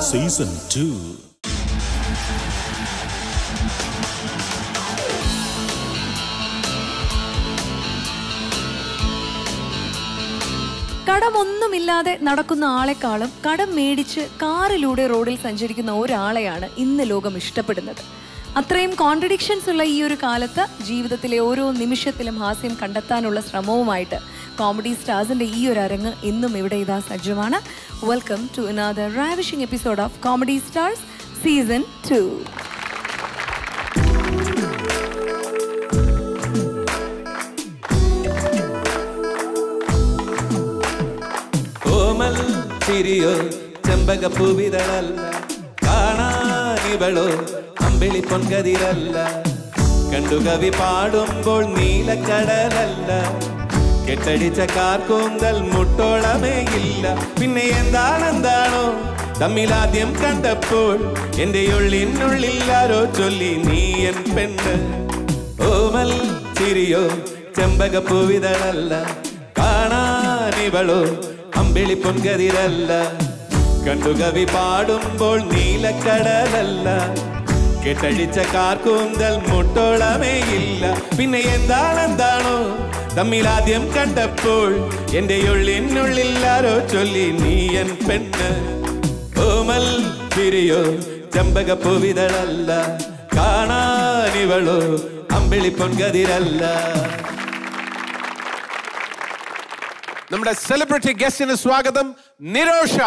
Season two കടമൊന്നുമില്ലാതെ നടക്കുന്ന ആളെക്കാളും കടം മേടിച്ച് കാറിലൂടെ റോഡിൽ സഞ്ചരിക്കുന്ന ഒരാളെയാണ് ഇന്ന് ലോകം ഇഷ്ടപ്പെടുന്നത് അത്രയും കോൺട്രഡിക്ഷൻസ് ഉള്ള ഈ ഒരു കാലത്ത് ജീവിതത്തിലെ ഓരോ നിമിഷത്തിലും ഹാസ്യം കണ്ടെത്താനുള്ള ശ്രമവുമായിട്ട് കോമഡി സ്റ്റാർസിന്റെ ഈ ഒരു അരങ്ങ് ഇന്നും ഇവിടെ ഇതാ സജ്ജമാണ് welcome to another ravishing episode of Comedy Stars season two കോമൽ ചിരിയോ ചെമ്പകപ്പൂവിതളല്ല കാണാനിവളോ അമ്പിളി പൊൻകതിരല്ല കണ്ടു കവി പാടുമ്പോൾ നീലക്കടലല്ല കെട്ടടിച്ച കാർക്കൂന്തൽ മുട്ടോളമേ ഇല്ല പിന്നെ എന്താണെന്താണോ തമ്മിലാദ്യം കണ്ടപ്പോൾ എന്റെ ഉള്ളിനുള്ളിൽ ആരോ ചൊല്ലി നീ എൻ പെണ്ണ് ഓമൽ ചിരിയോ ചെമ്പകപ്പൂവിതളല്ല കാണാനിവളോ അമ്പിളി പൊൻകതിരല്ല കണ്ടു കവി പാടുമ്പോൾ നീലക്കടലല്ല കെട്ടഴിച്ച കാർക്കൂന്തൽ മുട്ടോളമേ ഇല്ല പിന്നെ എന്താണെന്താണോ തമ്മിലാദ്യം കണ്ടപ്പോൾ എന്റെ ഉള്ളിനുള്ളിൽ ആരോ ചൊല്ലി നീ എൻ പെണ്ണ് ഓമൽ ചിരിയോ ചെമ്പകപ്പൂവിതളല്ല കാണാനിവളോ അമ്പിളി പൊൻകതിരല്ല നമ്മുടെ സെലിബ്രിറ്റി ഗസ്റ്റിന് സ്വാഗതം നിരോഷ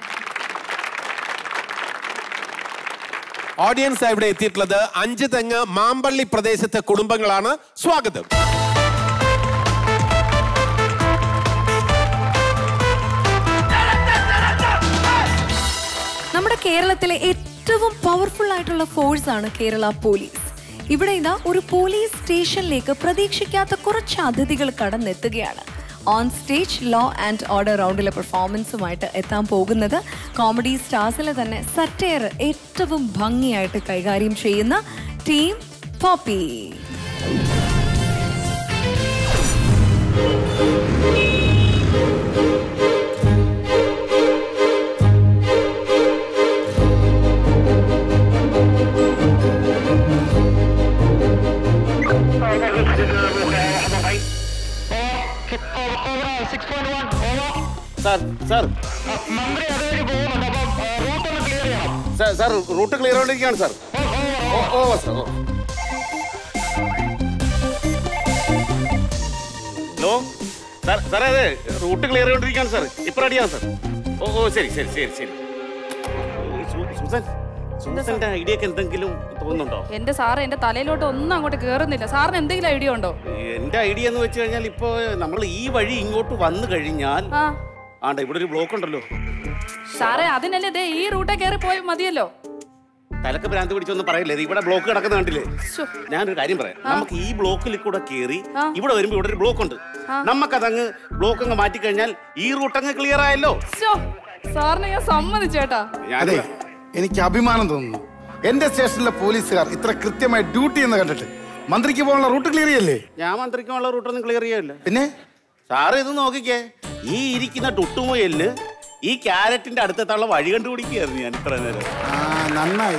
ഓഡിയൻസ് ഇവിടെ എത്തിയിട്ടുള്ളത് അഞ്ച് തെങ്ങ് മാമ്പള്ളി പ്രദേശത്തെ കുടുംബങ്ങളാണ് സ്വാഗതം നമ്മുടെ കേരളത്തിലെ ഏറ്റവും പവർഫുൾ ആയിട്ടുള്ള ഫോഴ്സ് ആണ് കേരള പോലീസ് ഇവിടെ ഇതാ ഒരു പോലീസ് സ്റ്റേഷനിലേക്ക് പ്രതീക്ഷിക്കാത്ത കുറച്ച് അതിഥികൾ കടന്നെത്തുകയാണ് on stage law and order റൗണ്ടിലെ പെർഫോമൻസുമായിട്ട് എത്താൻ പോകുന്നത് കോമഡി സ്റ്റാർസിലെ തന്നെ സറ്റയർ ഏറ്റവും ഭംഗിയായിട്ട് കൈകാര്യം ചെയ്യുന്ന team Poppy sir sir sir sir route clear ആയിട്ടിരിക്കുകയാണ് സാർ ഓ ഓ സാർ ഓ ഹലോ സാർ സാറേ അതെ റൂട്ട് ക്ലിയർ ചെയ്തോണ്ടിരിക്കുകയാണ് സാർ ഇപ്പൊ റെഡിയാണ് സാർ ഓ ഓ ശരി ശരി ശരി ശരി സു- സുസൻ സുസന്റെ ഐഡിയ ഒക്കെ എന്തെങ്കിലും തോന്നുന്നുണ്ടോ എന്റെ സാറ് എന്റെ തലയിലോട്ട് ഒന്നും അങ്ങോട്ട് കേറുന്നില്ല സാറിന് എന്തെങ്കിലും ഐഡിയ ഉണ്ടോ എന്റെ ഐഡിയ എന്ന് വെച്ച് കഴിഞ്ഞാൽ ഇപ്പൊ നമ്മൾ ഈ വഴി ഇങ്ങോട്ട് വന്നു കഴിഞ്ഞാൽ ആ ആണ്ട ഇവിടെ ഒരു ബ്ലോക്ക് ഉണ്ടല്ലോ സാറേ അതിനല്ലേ ദേ ഈ റൂട്ടെ കയറി പോയി മതിയല്ലോ തലക്ക് ഭ്രാന്ത് പിടിച്ചൊന്നും പറയില്ലേ ഇത് ഇവിടെ ബ്ലോക്ക് കിടക്കുന്ന കണ്ടില്ലേ ശ്ശോ. ഞാനൊരു കാര്യം പറയാം നമുക്ക് ഈ ബ്ലോക്കിൽ കൂടെ കയറി ആ. ഇവിടെ വരുമ്പോ ഇവിടെ ഒരു ബ്ലോക്ക് ഉണ്ട് നമുക്കതങ്ങ് ബ്ലോക്ക് അങ്ങ് മാറ്റി കഴിഞ്ഞാൽ ഈ റൂട്ട് അങ്ങ് ക്ലിയർ ആയല്ലോ ശ്ശോ, സാറിനെ ഞാൻ സമ്മതിച്ചേട്ടാ ഞാൻ അതെ എനിക്ക് അഭിമാനം തോന്നുന്നു എന്റെ സ്റ്റേഷനിലെ പോലീസുകാർ ഇത്ര കൃത്യമായി ഡ്യൂട്ടി എന്ന് കണ്ടിട്ട് മന്ത്രിക്ക് പോകാനുള്ള റൂട്ട് ക്ലിയർ ചെയ്യല്ലേ ഞാൻ മന്ത്രിക്കുള്ള റൂട്ടൊന്നും ക്ലിയർ ചെയ്യല്ല പിന്നെ സാറ് ഇത് നോക്കിക്കേ ഈ ഇരിക്കുന്ന ടുട്ടുമുയലിന് ഈ ക്യാരറ്റിന്റെ അടുത്തെത്തുള്ള വഴി കണ്ടുപിടിക്കുകയായിരുന്നു ഞാൻ ഇത്ര നേരം ആ നന്നായി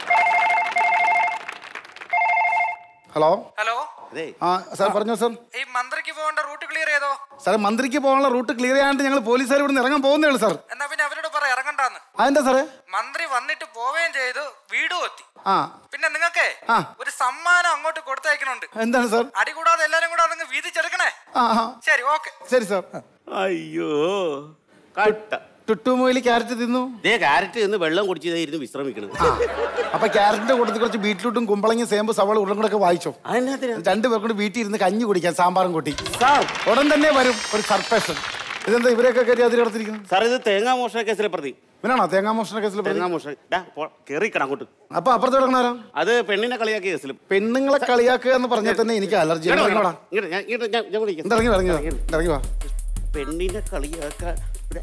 ഹലോ ഹലോ അതെ ആ സാർ പറഞ്ഞോ സാർ ഈ മന്ത്രിക്ക് പോകേണ്ട റൂട്ട് ക്ലിയർ ചെയ്തോ സാറേ മന്ത്രിക്ക് പോകാനുള്ള റൂട്ട് ക്ലിയർ ചെയ്യാണ്ട് ഞങ്ങൾ പോലീസുകാർ ഇവിടെ നിന്ന് ഇറങ്ങാൻ പോകുന്നേ ഉള്ളൂ സാർ എന്നാ പിന്നെ അവരോട് പറ ഇറങ്ങണ്ടാന്ന് അതെന്താ സാറേ മന്ത്രി വന്നിട്ട് പോവുകയും ചെയ്തു വീടും എത്തി ആ പിന്നെ നിങ്ങൾക്കേ ആ. ഒരു സമ്മാനം അങ്ങോട്ട് കൊടുത്തയക്കണുണ്ട് എന്താണ് സാർ അടി കൂടാതെ എല്ലാരും കൂടെ അതങ്ങ് വീതിച്ചെടുക്കണേ ആ ആ ശരി ഓക്കെ ശരി സാർ അയ്യോ കട്ട ടുട്ടുമൊയിൽ ക്യാരറ്റ് തിന്നു ദേ ക്യാരറ്റ് നിന്ന് വെള്ളം കുടിച്ചതായിരുന്നു വിശ്രമിക്കണം ആ അപ്പൊ ക്യാരറ്റിന്റെ കൂട്ടത്തിൽ കുറച്ച് ബീറ്റ്റൂട്ടും കുമ്പളങ്ങയും സേമ്പ് സവാള ഉരുളം കൂടെ ഒക്കെ വായിച്ചോ അതിനകത്തിന് രണ്ടു പേർക്കൂടി വീട്ടിൽ ഇരുന്ന് കഞ്ഞി കുടിക്കാൻ സാമ്പാറും കൂട്ടി സാർ ഉടൻ തന്നെ വരും ഒരു സർപ്രൈസ് ഇതെന്താ ഇവരെയൊക്കെ കയറി അതിൽ കിടത്തിരിക്കുന്നത് സാർ ഇത് തേങ്ങാ മോഷണ കേസിലെ പ്രതി ഇവനാണോ തേങ്ങാ മോഷണ കേസിൽ പ്രതി? തേങ്ങാ മോഷണ ഡാ, പോ- കേറിക്കണം അങ്ങോട്ട് അപ്പൊ അപ്പുറത്ത് കിടക്കണാരോ അത് പെണ്ണിനെ കളിയാക്കിയ കേസിലും പെണ്ണുങ്ങളെ കളിയാക്കുക എന്ന് പറഞ്ഞാൽ തന്നെ എനിക്ക് അലർജി ഇങ്ങോട്ട് ഇറങ്ങിവാ വാ. ഇങ്ങോട്ട് ഞാൻ- ഇങ്ങോട്ട് ഞാൻ- ഞാൻ വിളിക്കാം. ഇറങ്ങി ഇറങ്ങി വാ. ഇറങ്ങി വാ പെണ്ണിനെ കളിയാക്കാൻ ഇവിടെ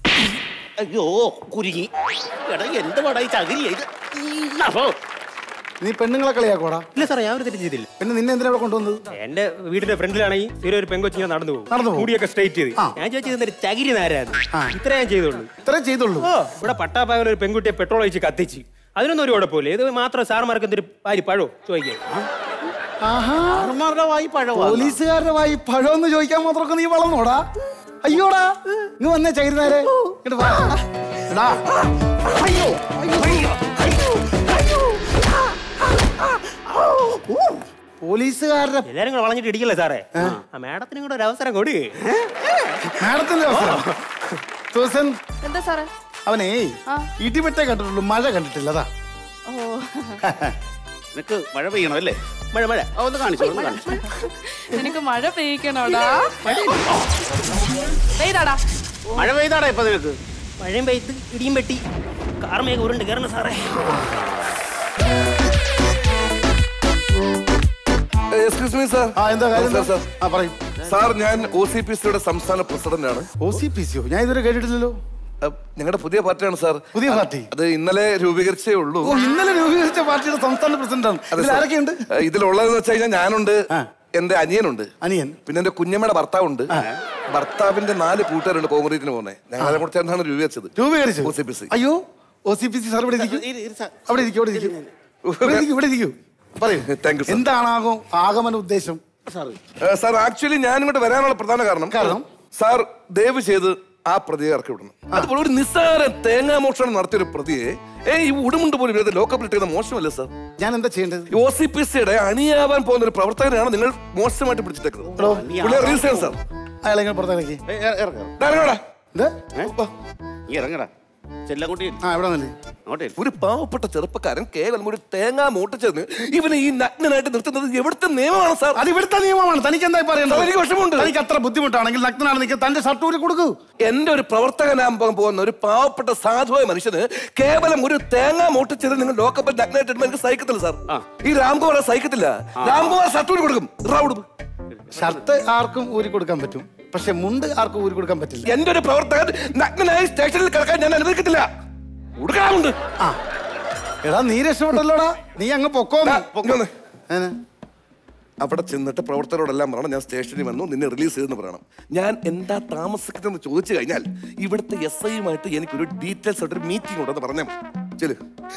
അയ്യോ കുരുങ്ങി എടാ എന്ത് പടാ ഈ ചകിരി ഇത് ഉം, അപ്പോ നീ പെണ്ണുങ്ങളെ കളിയാക്കോടാ ഇല്ല സാറേ ഞാൻ ഒരു തെറ്റ് ചെയ്തില്ല പിന്നെ നിന്നെ എന്തിനാ ഇവിടെ കൊണ്ടുവന്നത് എന്റെ വീടിന്റെ ഫ്രണ്ടിലാണെങ്കിൽ സ്ഥിരം ഒരു പെങ്കൊച്ചിങ്ങനെ നടന്നു പോകും നടന്നു പോകും. മുടിയൊക്കെ സ്ട്രൈറ്റ് ചെയ്ത് ആ. ഞാൻ ചോദിച്ചത് ഒരു ചകിരി നേരായിരുന്നു ആ. ഇത്ര ഞാൻ ചെയ്തുള്ളൂ ഇത്രേ ചെയ്തുള്ളൂ ഓ ഇവിടെ പട്ടാപ്പാകൽ ഒരു പെൺകുട്ടിയെ പെട്രോൾ ഒഴിച്ച് കത്തിച്ച് അതിനൊന്നും ഒരു കുഴപ്പമില്ല ഇത് മാത്രം സാർമാർക്ക് എന്തൊരു പാരി പഴോ ചോദിക്കാൻ ആഹാ സാറുമാരുടെ വായി പഴവാ പോലീസുകാരുടെ വായി പഴമെന്ന് ചോദിക്കാൻ മാത്രമൊക്കെ നീ വളർന്നോടാ അയ്യോടാ ഇങ്ങ് വന്നേ ചൈരുന്നേരെ ഇങ്ങോട്ട് വാ എടാ. അയ്യോ അയ്യോ അയ്യോ പോലീസുകാരുടെ എല്ലാരും കൂടെ വളഞ്ഞിട്ട് ഇടിക്കല്ലേ സാറേ ആ മാഡത്തിനും കൂടെ ഒരു അവസരം കൊടു മാഡത്തിന്റെ അവസരം സൂസൻ എന്താ സാറേ അവനേ ആ. ഇടിവെട്ടേ കണ്ടിട്ടുള്ളൂ മഴ കണ്ടിട്ടില്ല അതാ ഓ നിനക്ക് മഴ പെയ്യണം അല്ലേ മഴ മഴ ആ, ഒന്ന് കാണിച്ചു ഒന്ന് കാണിച്ചു നിനക്ക് മഴ പെയ്യിക്കണോടാ പെയ്താടാ മഴ പെയ്താടാ ഇപ്പൊ നിനക്ക് മഴയും പെയ്ത്ത് ഇടിയും വെട്ടി കാർമേഘ ഉരുണ്ട് കയറണം സാറേ എക്സ്ക്യൂസ് മീ സാർ ആ എന്താ കാര്യം എന്താ? സാർ ആ പറയും സാർ ഞാൻ ഒ സി പി സിയുടെ സംസ്ഥാന പ്രസിഡന്റ് ആണ് ഒ സി പി സിയോ ഞാൻ ഇതുവരെ കേട്ടിട്ടില്ലല്ലോ ഞങ്ങളുടെ പുതിയ പാർട്ടിയാണ് സാർ പുതിയ പാർട്ടി അത് ഇന്നലെ രൂപീകരിച്ചേ ഉള്ളൂ ഓ ഇന്നലെ രൂപീകരിച്ച പാർട്ടിയുടെ സംസ്ഥാന പ്രസിഡന്റാണ് അതെ, ഇതിൽ സാർ. ആരൊക്കെയുണ്ട് ഏഹ്, ഇതിലുള്ളതെന്ന് വെച്ച് കഴിഞ്ഞാൽ ഞാനുണ്ട് ആ. എന്റെ അനിയനുണ്ട് അനിയൻ പിന്നെ എന്റെ കുഞ്ഞമ്മയുടെ ഭർത്താവുണ്ട് ഭർത്താവിന്റെ നാല് കൂട്ടുകാരുണ്ട് കോമറീറ്റിന് പോകുന്നത് ഞങ്ങളെ കൂടെ ചേർന്നാണ് രൂപീകരിച്ചത് രൂപീകരിച്ചു OCPC. അയ്യോ O C P C sir ഇവിടെ ഇരിക്കും അവിടെ ഇരിക്കും അവിടെ ഇരിക്കും ഇവിടെ ഇരിക്കും ഇവിടെ ഇരിക്കൂ പറയൂ Thank you, sir. എന്താണ് ആകോ ആഗമന ഉദ്ദേശം ഏഹ്, സാർ ആക്ച്വലി ഞാൻ ഇങ്ങോട്ട് വരാനുള്ള പ്രധാന കാരണം കാരണം? സാർ ദയവ് ചെയ്ത് ആ പ്രതിയെ ഇറക്കി വിടണം അതുപോലെ ഒരു നിസ്സാര തേങ്ങാ മോഷണം നടത്തിയ ഒരു പ്രതിയെ ഏ ഈ ഉടുമുണ്ട് പോലും ഇല്ലാതെ ലോക്കപ്പിൽ ഇട്ടത് മോശമല്ലേ സാർ ഞാൻ എന്താ ചെയ്യേണ്ടത് ഒ സി പി സിയുടെ അണിയാവാൻ പോകുന്ന ഒരു പ്രവർത്തകനെയാണ് നിങ്ങൾ മോശമായിട്ട് പിടിച്ചിട്ടേക്കുന്നത് പുള്ളിയെ റിലീസ് ചെയ്യണം സാർ അയാളെ ഇങ്ങനെ പുറത്തേക്ക് ഏയ്, ഇറ- ഇറങ്ങ്, ഇറങ്ങ്. ദാ ഇറങ്ങടാ. ഇത് നീ ഇറങ്ങടാ ചെല്ലക്കുട്ടി ആ എവിടെ നിന്നല്ലേ അങ്ങോട്ടേ ഇരി. ഒരു പാവപ്പെട്ട ചെറുപ്പക്കാരൻ കേവലം ഒരു തേങ്ങാ മൂട്ടിച്ചെന്ന് ഇവനെ ഈ നഗ്നനായിട്ട് നിർത്തുന്നത് എവിടുത്തെ നിയമമാണ് സാർ അത് ഇവിടുത്തെ നിയമമാണ് തനിക്ക് എന്തായി പറയേണ്ടത് എനിക്ക് വിഷമമുണ്ട്. തനിക്ക് അത്ര ബുദ്ധിമുട്ടാണെങ്കിൽ നഗ്നാണ് നിൽക്കുക തന്റെ ഷർട്ട് ഊരി കൊടുക്കൂ എന്റെ ഒരു പ്രവർത്തകനാകുമ്പോൾ പോകുന്ന ഒരു പാവപ്പെട്ട സാധുവായ മനുഷ്യന് കേവലം ഒരു തേങ്ങ മൂട്ടിച്ചത് നിങ്ങൾ ലോക്കപ്പിൽ നഗ്നായിട്ട് ഇടുമ്പോൾ എനിക്ക് സഹിക്കത്തില്ല സാർ ഈ രാംകുമാർ സഹിക്കത്തില്ല രാംകുമാർ ഷർട്ട് കൊടുക്കും റൗഡ് ഷർട്ട് ആർക്കും ഊരി കൊടുക്കാൻ പറ്റും പക്ഷെ മുണ്ട് ആർക്കും ഊരി കൊടുക്കാൻ പറ്റില്ല എന്റെ ഒരു പ്രവർത്തകൻ നഗ്നനായി സ്റ്റേഷനിൽ കിടക്കാൻ ഞാൻ അനുവദിക്കത്തില്ല കൊടുക്കാറുണ്ട് ആ എടാ നീ രക്ഷപ്പെട്ടല്ലോടാ നീ അങ്ങ് പൊക്കോ നീ. പൊക്കോന്ന്. ഏനെ? അവിടെ ചെന്നിട്ട് പ്രവർത്തകരോടെല്ലാം പറയണം ഞാൻ സ്റ്റേഷനിൽ വന്നു നിന്നെ റിലീസ് ചെയ്തെന്ന് പറയണം ഞാൻ എന്താ താമസിക്കുന്നതെന്ന് ചോദിച്ചു കഴിഞ്ഞാൽ ഇവിടുത്തെ എസ് ഐയുമായിട്ട് എനിക്കൊരു ഡീറ്റെയിൽസ് ആയിട്ട് ഒരു മീറ്റിംഗ് ഉണ്ടെന്ന് പറഞ്ഞാൽ മതി ചെല്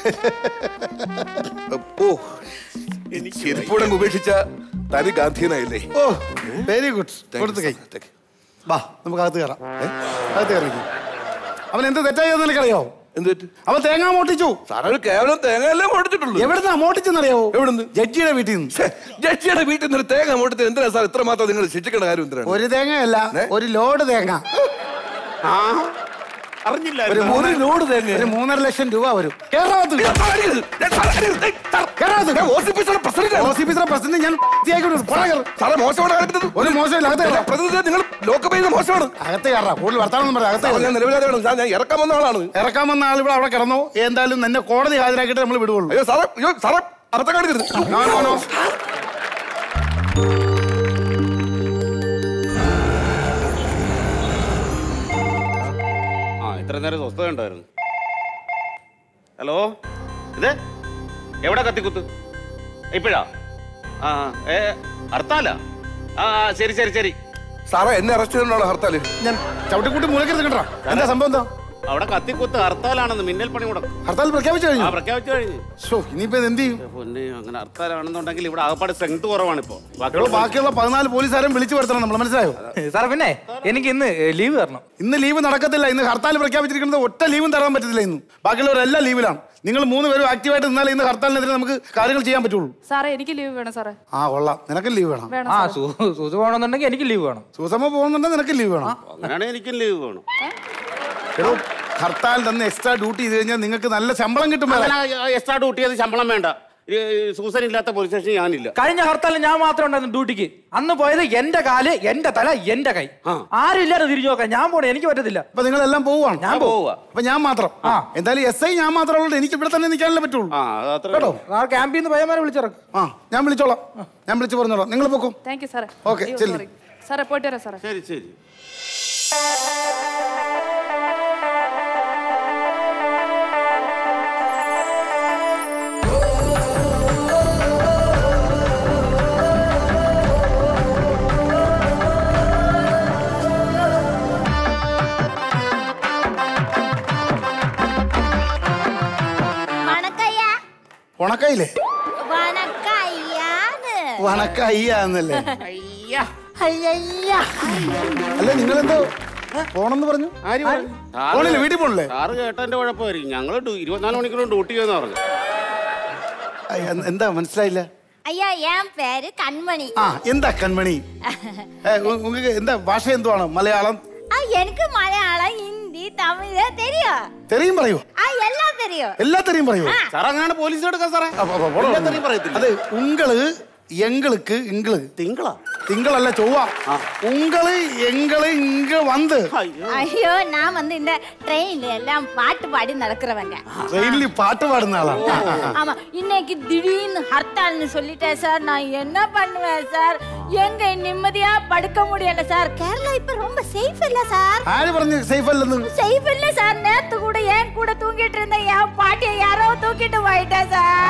ഓ ചെരുപ്പൂടെ ഉപേക്ഷിച്ച തനി ഗാന്ധിയനായില്ലേ ഓ വെരി ഗുഡ് Thank you, കൊടുത്തു കൈ sir. Thank you. വാ നമുക്ക് അകത്ത് കയറാം ഏ? അകത്ത് കയറി അവൻ എന്ത് തെറ്റായെന്ന് നിനക്കറിയോ എന്ത് പറ്റി അവൻ തേങ്ങ മോട്ടിച്ചു സാറേ ഒരു കേവലം തേങ്ങ എല്ലാം കൊടുത്തിട്ടുള്ളൂ എവിടുന്നാ മോട്ടിച്ചെന്നറിയാവോ എവിടുന്ന്? ജഡ്ജിയുടെ വീട്ടിൽ നിന്ന് ഛെ, ജഡ്ജിയുടെ വീട്ടിൽ നിന്ന് ഒരു തേങ്ങ കൊടുത്ത് എന്തിനാ സാർ ഇത്ര മാത്രം നിങ്ങൾ ശിക്ഷിക്കേണ്ട കാര്യം എന്തിനാണ് ഒരു തേങ്ങയല്ല ഏ? ഒരു ലോഡ് തേങ്ങ ആ അറിഞ്ഞില്ല ഒരു ഒരു ലോഡ് തേങ്ങ ഒരു മൂന്നര ലക്ഷം രൂപ വരും കേരളത്തിൽ പ്രസിഡന്റ് ഞാൻ വൃത്തിയാക്കിയിട്ട് പോടാ കേറ്. സാറേ മോശമാണ് കാണിക്കുന്നത് ഒരു മോശമില്ല അകത്ത് കയറാം പ്രതിനിധി നിങ്ങൾ ലോക്കപ്പ് ചെയ്യുന്ന മോശമാണ് അകത്ത് കയറാം കൂടുതൽ വർത്താനം പറയാം അകത്ത് സാറേ, കയറാം. ഞാൻ നിലവിലാതെയാണ് ഞാൻ- ഞാൻ ഇറക്കാൻ വന്ന ആളാണ് ഇറക്കാൻ വന്ന ആൾ ഇവിടെ അവിടെ കിടന്നോ എന്തായാലും നിന്നെ കോടതി ഹാജരാക്കിയിട്ട് നമ്മൾ വിടുവുള്ളൂ അയ്യോ സാറേ അയ്യോ സാറേ അബദ്ധം കാണിക്കരുത് നോ, നോ, നോ. ആ ഇത്ര നേരം സ്വസ്ഥത ഉണ്ടായിരുന്നു ഹലോ ഇത് എവിടെ കത്തിക്കുത്ത് ഇപ്പോഴാ ആ ഏ ഹർത്താലാ ആ ആ, ശരി ശരി ശരി സാറേ എന്നെ അറസ്റ്റ് ചെയ്തോണ്ടാണ് ഹർത്താല് ഞാൻ ചവിട്ടിക്കൂട്ടി മുലക്കരുത് കേട്ടോ എന്താ സംഭവം എന്താ അവിടെ കത്തിക്കുത്ത് ഹർത്താലാണെന്ന് മിന്നൽ പണി മുടക്കും ഹർത്താൽ പ്രഖ്യാപിച്ചു ആ കഴിഞ്ഞു പ്രഖ്യാപിച്ചു കഴിഞ്ഞു ഷോ ഇനിയിപ്പോ ഇത് എന്ത് ചെയ്യും പൊന്നെ അങ്ങനെ ഹർത്താലാണെന്നുണ്ടെങ്കിൽ ഇവിടെ ആകപ്പാട് സ്ട്രെങ്ത് കുറവാണ് ഇപ്പോ എടോ, ബാക്കിയുള്ള പതിനാല് പോലീസുകാരും വിളിച്ചു വരുത്തണം നമ്മൾ മനസ്സിലായോ സാറേ പിന്നെ എനിക്ക് ഇന്ന് ലീവ് തരണം ഇന്ന് ലീവ് നടക്കത്തില്ല ഇന്ന് ഹർത്താൽ പ്രഖ്യാപിച്ചിരിക്കുന്നത് ഒറ്റ ലീവും തരാൻ പറ്റത്തില്ല ഇന്ന് ബാക്കിയുള്ളവരെല്ലാം ലീവിലാണ് നിങ്ങൾ മൂന്ന് പേരും ആക്റ്റീവായിട്ട് നിന്നാലേ ഇന്ന് ഹർത്താലിനെതിരെ നമുക്ക് കാര്യങ്ങൾ ചെയ്യാൻ പറ്റുള്ളൂ സാറേ എനിക്ക് ലീവ് വേണം സാറേ ആ കൊള്ളാം നിനക്ക് ലീവ് വേണം വേണം ആ സാറേ. സു- സുസു പോകണമെന്നുണ്ടെങ്കിൽ എനിക്ക് ലീവ് വേണം സൂസമ്മ പോകുന്നുണ്ടെങ്കിൽ നിനക്ക് ലീവ് വേണം അങ്ങനെയാണെങ്കിൽ എനിക്കും ലീവ് വേണം എടോ ഹർത്താൽ തന്നെ എക്സ്ട്രാ ഡ്യൂട്ടി ചെയ്ത് കഴിഞ്ഞാൽ നിങ്ങൾക്ക് നല്ല ശമ്പളം കിട്ടും വേറെ. അങ്ങനെ എക്സ്ട്രാ ഡ്യൂട്ടി ചെയ്ത് ശമ്പളം വേണ്ട ഈ സൂസൻ ഇല്ലാത്ത പോലീസ് സ്റ്റേഷൻ ഞാനില്ല കഴിഞ്ഞ ഹർത്താലിൽ ഞാൻ മാത്രം ഉണ്ടായിരുന്നു ഡ്യൂട്ടിക്ക് അന്ന് പോയത് എന്റെ കാല് എന്റെ തല എന്റെ കൈ ആരും ഇല്ലാതെ തിരിഞ്ഞു നോക്കാൻ ഞാൻ പോണേ എനിക്ക് പറ്റത്തില്ല അപ്പൊ നിങ്ങളെല്ലാം പോവാണ് ഞാൻ പോവാ അപ്പൊ ഞാൻ മാത്രം എന്തായാലും എസ് ഐ ഞാൻ മാത്രം ഉള്ളത് എനിക്ക് ഇവിടെ തന്നെ നിൽക്കാനല്ലേ പറ്റുള്ളൂ ആ അത് അത്ര കേട്ടോ ആ ക്യാമ്പിൽ നിന്ന് പയ്യന്മാരെ വിളിച്ചിറക്കും ആ ഞാൻ വിളിച്ചോളാം ഞാൻ വിളിച്ചു പറഞ്ഞോളാം നിങ്ങൾ പൊക്കും താങ്ക് യു സാറേ Okay, അയ്യോ, ചെല്ല്. sorry. സാറേ പോയിട്ട് വരാം സാറേ ശരി ശരി ഉണക്കയില്ലേ വണക്കയ്യാന്ന് വണക്കയ്യാന്നല്ലേ അല്ല നിങ്ങളെന്തോ പോണെന്ന് പറഞ്ഞു പോണില്ലേ വീട്ടിൽ പോണില്ലേ സാറ് കേട്ടതിന്റെ കുഴപ്പമായിരിക്കും ഞങ്ങൾ ഇരുപത്തിനാല് മണിക്കൂറും ഡ്യൂട്ടി ചെയ്യുന്ന പറഞ്ഞു ആ, എ- എന്താ മനസ്സിലായില്ല ஐயா என் பேரு கண்மணி ആ എന്താ കൺമണി ഏ, ഉ- உங்களுக்கு എന്താ ഭാഷ എന്തുവാണ് മലയാളം ஆ, எனக்கு மலையாளம் ஹிந்தி தமிழ் தெரியும் തെറിയും പറയൂ ஆ எல்லாம் தெரியும் എല്ലാത്തരെയും പറയൂ സാർ അങ്ങനെയാണ് പോലീസ് എടുക്കാൻ സാറേ അപ്പൊ- അപ്പൊ പോടോ. എല്ലാത്തരെയും പറയത്തില്ല അത് ഉങ്ങള് എங்களுக்கு ഇങ്ങള് തിങ്കളാ തിങ്കളല്ല ചൊവ്വ ഉങ്ങള് എങ്ങള് ഇங்க வந்து ஐயோ நான் வந்து இந்த ட்ரெயின்ல எல்லாம் பாட்டு பாடி நடக்கிறவங்க ട്രെയിനിൽ പാട്ട് പാടുന്ന ആളാണ് ஆமா இன்னைக்கு திடீர்னு ஹர்த்தால்னு சொல்லிட்டேன் சார் நான் என்ன பண்ணுவேன் சார் எங்க நிம்மதியா படுக்க முடியல சார் கேரளா இப்ப ரொம்ப சேஃப் இல்ல சார் ആര് പറഞ്ഞു സേഫ് അല്ലെന്ന് சேஃப் இல்ல சார் நேத்து கூட ஏன் கூட தூங்கிட்டு இருந்த என் பாட்டியை யாரோ தூக்கிட்டு போயிட்டேன்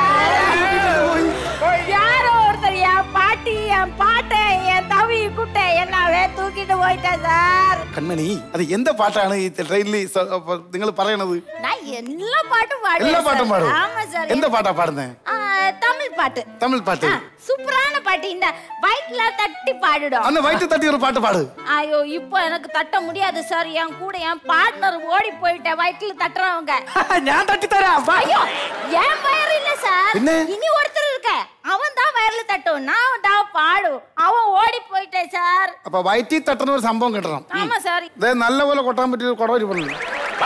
சார் யாரோ ஒருத்தர் என் பாட்டி என் பாட்டை என் தவி குட்டை எல்லாமே தூக்கிட்டு போயிட்டேன் சார் കൺമണി അത് എന്താ പാട്ടാണ് ഈ ട്രെയിനിൽ നിങ്ങൾ പറയണത് நான் எல்லா பாட்டும் എല്ലാ பாடுவேன் പാട്ടും சார். പാടും ஆமா சார் എന്താ പാട്ടാ പാടുന്നേ ஆ, தமிழ் பாட்டு തമിഴ് പാട്ട് ஆ, சூப்பரான பாட்டு இந்த வயிற்றுல தட்டி பாடிடும் അന്ന് വയറ്റ് തട്ടി ഒരു പാട്ട് പാട് ஐயோ இப்போ எனக்கு தட்ட முடியாது சார் என் கூட என் பார்ட்னர் ஓடி போயிட்டேன் வயிற்றுல தட்டுறவங்க ഞാൻ തട്ടിത്തരാം വാ. ஐயோ என் வயர் இல்ல சார் பின்ன? இனி ஒருத்தர் இருக்க அவன் தான் வயர்ல தட்டும் நான் தான் பாடும் அவன் ஓடி போயிட்டேன் சார் അപ്പൊ വയറ്റിൽ തട്ടുന്ന ഒരു സംഭവം കിട്ടണം ஆமா சார் ഇത് നല്ലപോലെ കൊട്ടാൻ പറ്റിയ ഒരു കുടവരി പറഞ്ഞു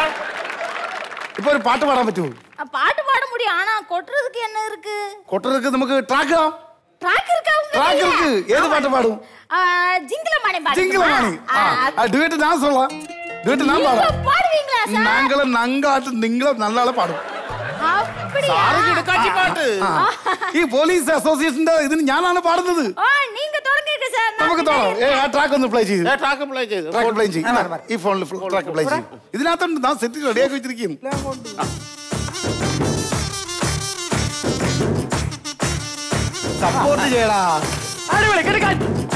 ഇപ്പൊ ഒരു പാട്ട് പാടാൻ പറ്റുമോ பாட்டு பாட முடியும் ஆனா கொட்டுறதுக்கு என்ன இருக்கு കൊട്ടർക്ക് നമുക്ക് ട്രാക്ക് ഇടാം ட்ராக் இருக்கா ട്രാക്ക് ഇருக்கு ഏത് പാട്ട് പാടും ஜிங்கில மணி பாடு ജിങ്കിളമാണി ആ ഡുവേറ്റ് ഞാൻ சொல்லலாம் ഡുവേറ്റ് ഞാൻ പാടാം பாடுவீங்களா சார் ഞങ്ങള് നങ്കാട്ട് നിങ്ങളെ നല്ല ആളെ പാടും அப்படியா പാട്ട് ആ. ഈ പോലീസ് അസോസിയേഷന്റെ ഇതിന് ഞാനാണ് പാടുന്നത് ஆ நீங்க தொடங்குங்க சார் நான் നമുക്ക് തോന്നാം ഏ ആ ട്രാക്ക് ഒന്ന് പ്ലേ ചെയ്ത് ട്രാക്ക് പ്ലേ ചെയ്ത് ട്രാക്ക് പ്ലേ ചെയ്യും ഈ ഫോണിൽ ട്രാക്ക് പ്ലേ ചെയ്യും ഇതിനകത്തുണ്ട് ഞാൻ സെറ്റ് റെഡിയാക്കി വെച്ചിരിക്കും സപ്പോർട്ട് ചെയ്യടാ അടിപൊളി കിടക്കാൻ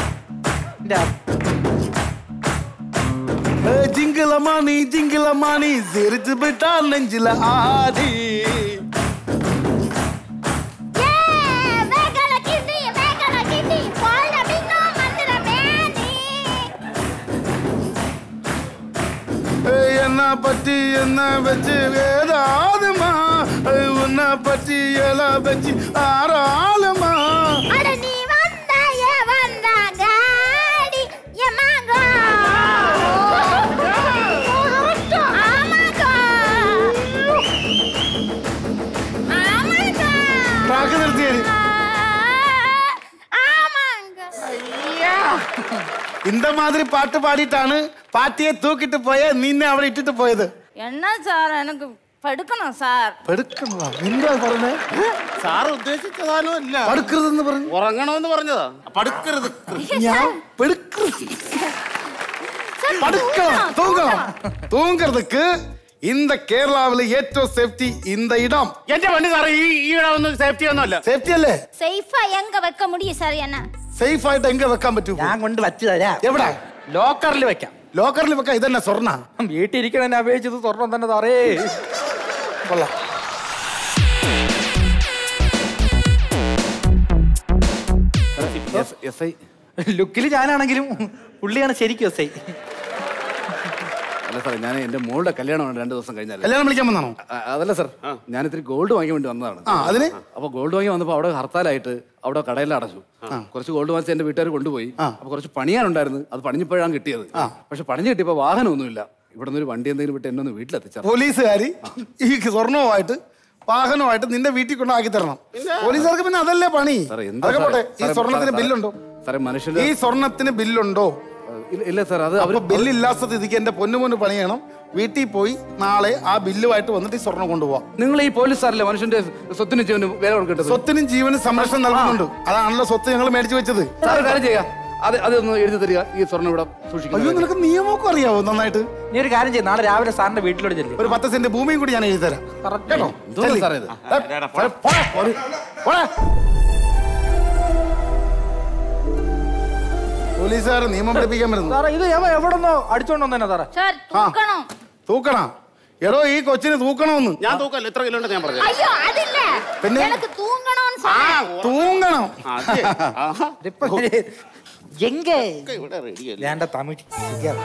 ഏ, ജിങ്കിളമാണി ജിങ്കിളമാണി സിരിച്ച് വിട്ടാ നെഞ്ചില ആടി வேகல கிண்டி வேகல கிண்டி போல மின்னோ மந்திரமே நீ ഏ, എന്നെ പറ്റി എന്നെ വെച്ച് ഏതാതുമാ ഏ, ഉന്നെ പറ്റി ഇല വെച്ച് ആറാളുമാ அட நீ வந்தாய வந்தாங்காடி எமாங்கோ ஆமாங்கோ ஆமாங்கோ ട്രാക്ക് നിർത്തിയത് ஆமாங்கோ இந்த மாதிரி பாட்டு பாடிட்டாണ് പാട്ടിയെ തൂക്കിട്ട് പോയ നിന്നെ അവിടെ ഇട്ടിട്ട് പോയത് என்ன சார் எனக்கு படுக்கணும் சார் പെടുക്കണോ എന്താ പറഞ്ഞേ സാർ ഉദ്ദേശിച്ചതാനോ അല്ല പടുക്കരുതെന്ന് പറഞ്ഞു ഉറങ്ങണമെന്ന് പറഞ്ഞതാ പടുക്കരുത് ഞാൻ പെടുക്കരുത് പടുക്കണം തൂങ്ങണം തൂങ്ങறதுக்கு இந்த കേരളാവിലെ ഏറ്റവും സേഫ്റ്റി இந்த ഇടം എന്റെ വണ്ടി സാറേ ഈ ഈ ഒന്നും സേഫ്റ്റി ഒന്നും അല്ല സേഫ്റ്റി അല്ലേ சேஃபா எங்க வைக்க முடியும் சார் என்ன സേഫ് ആയിട്ട് എങ്ക വെക്കാൻ പറ്റൂ ഞാൻ കൊണ്ട് വച്ചു തരാം എവിടെ ലോക്കറിൽ വെക്കാം ലോക്കറിൽ വെക്കാം ഇതന്നെ സ്വർണ്ണ വീട്ടിൽ ഇരിക്കണ അപേക്ഷിച്ചത് സ്വർണം തന്നെ സാറേ കൊള്ളാം എസ് ഐ ലുക്കിൽ ഞാനാണെങ്കിലും പുള്ളിയാണ് ശരിക്കും എസ് ഐ അല്ല സാറേ ഞാൻ എന്റെ മോളുടെ കല്യാണമാണ് രണ്ടു ദിവസം കഴിഞ്ഞാൽ കല്യാണം വിളിക്കാൻ വന്നാണോ അതല്ല സാർ ഞാൻ ഇത്തിരി ഗോൾഡ് വാങ്ങാൻ വേണ്ടി വന്നതാണ് ആ അതിന് അപ്പൊ ഗോൾഡ് വാങ്ങി വന്നപ്പോ അവിടെ ഹർത്താലായിട്ട് അവിടെ കടയിൽ അടച്ചു കുറച്ച് ഗോൾഡ് വാങ്ങിച്ച് എന്റെ വീട്ടുകാർ കൊണ്ടുപോയി അപ്പൊ കുറച്ച് പണിയാനുണ്ടായിരുന്നു അത് പണിഞ്ഞപ്പോഴാണ് കിട്ടിയത് പക്ഷെ പണിഞ്ഞ് കിട്ടിയപ്പോ വാഹനമൊന്നുമില്ല ഇവിടെ നിന്ന് ഒരു വണ്ടി എന്തെങ്കിലും വിട്ട് എന്നെ ഒന്ന് വീട്ടിലെത്തിച്ചാൽ പോലീസുകാര് ഈ സ്വർണവുമായിട്ട് വാഹനമായിട്ട് നിന്റെ വീട്ടിൽ കൊണ്ടാക്കി തരണം പോലീസുകാർക്ക് പിന്നെ അതല്ലേ പണി സാറേ, എന്താ അതൊക്കെ സാറേ? പോട്ടെ ഈ സാറേ, സ്വർണത്തിന് സാറേ, ബില്ലുണ്ടോ സാറേ മനുഷ്യന്റെ ഈ സ്വർണത്തിന് ബില്ലുണ്ടോ ഇല്ല- ഇല്ല സാർ അത് അവര് അപ്പൊ ബില്ലില്ലാത്ത സ്ഥിതിക്ക് എന്റെ പൊന്നുമൊന്ന് പണിയണം വീട്ടിൽ പോയി നാളെ ആ ബില്ലുമായിട്ട് വന്നിട്ട് ഈ സ്വർണം കൊണ്ടുപോവാം നിങ്ങൾ ഈ പോലീസുകാരല്ലേ മനുഷ്യന്റെ സ്വത്തിന് ജീവന് വില കൊടുക്കേണ്ടത് സ്വത്തിനും ജീവനും സംരക്ഷണം നൽകുന്നുണ്ട് അതാണല്ലോ സ്വത്ത് ഞങ്ങൾ മേടിച്ചു വെച്ചത് സാർ ഒരു കാര്യം ചെയ്യാം അത് അതൊന്ന് എഴുതി തരിക ഈ സ്വർണ്ണം ഇവിടെ അയ്യോ സൂക്ഷിക്കുന്നു നിനക്ക് നിയമമൊക്കെ അറിയാവോ നന്നായിട്ട് നീ ഒരു കാര്യം ചെയ്യും നാളെ രാവിലെ സാറിന്റെ വീട്ടിലോട്ട് ചെല്ലും ഒരു പത്ത് സെന്റ് ഭൂമിയും കൂടി ഞാൻ എഴുതി തരാം കേട്ടോ എന്തോന്നാ സാറേ ഇത്? ഏ, പോടാ, പോടാ, പോടി, പോടാ. പോലീസുകാരെ നിയമം പഠിപ്പിക്കാൻ വരുന്നു സാറേ ഇത് എവ എവിടെ നിന്നോ അടിച്ചോണ്ട് വന്നേനാ സാറേ சார் தூக்கணும் തൂക്കണ എടോ ഈ കൊച്ചിനെ തൂക്കണമെന്ന് ഞാൻ തൂക്കല്ല എത്ര കിലോ ഉണ്ട് ഞാൻ പറഞ്ഞു ஐயோ அது இல்ல പിന്നെ? எனக்கு தூங்கணும்னு சொன்னேன் തൂങ്ങണം എങ്ക ഇവിടെ റെഡിയല്ലേ വേണ്ട തമിഴ് ശരിയാവും.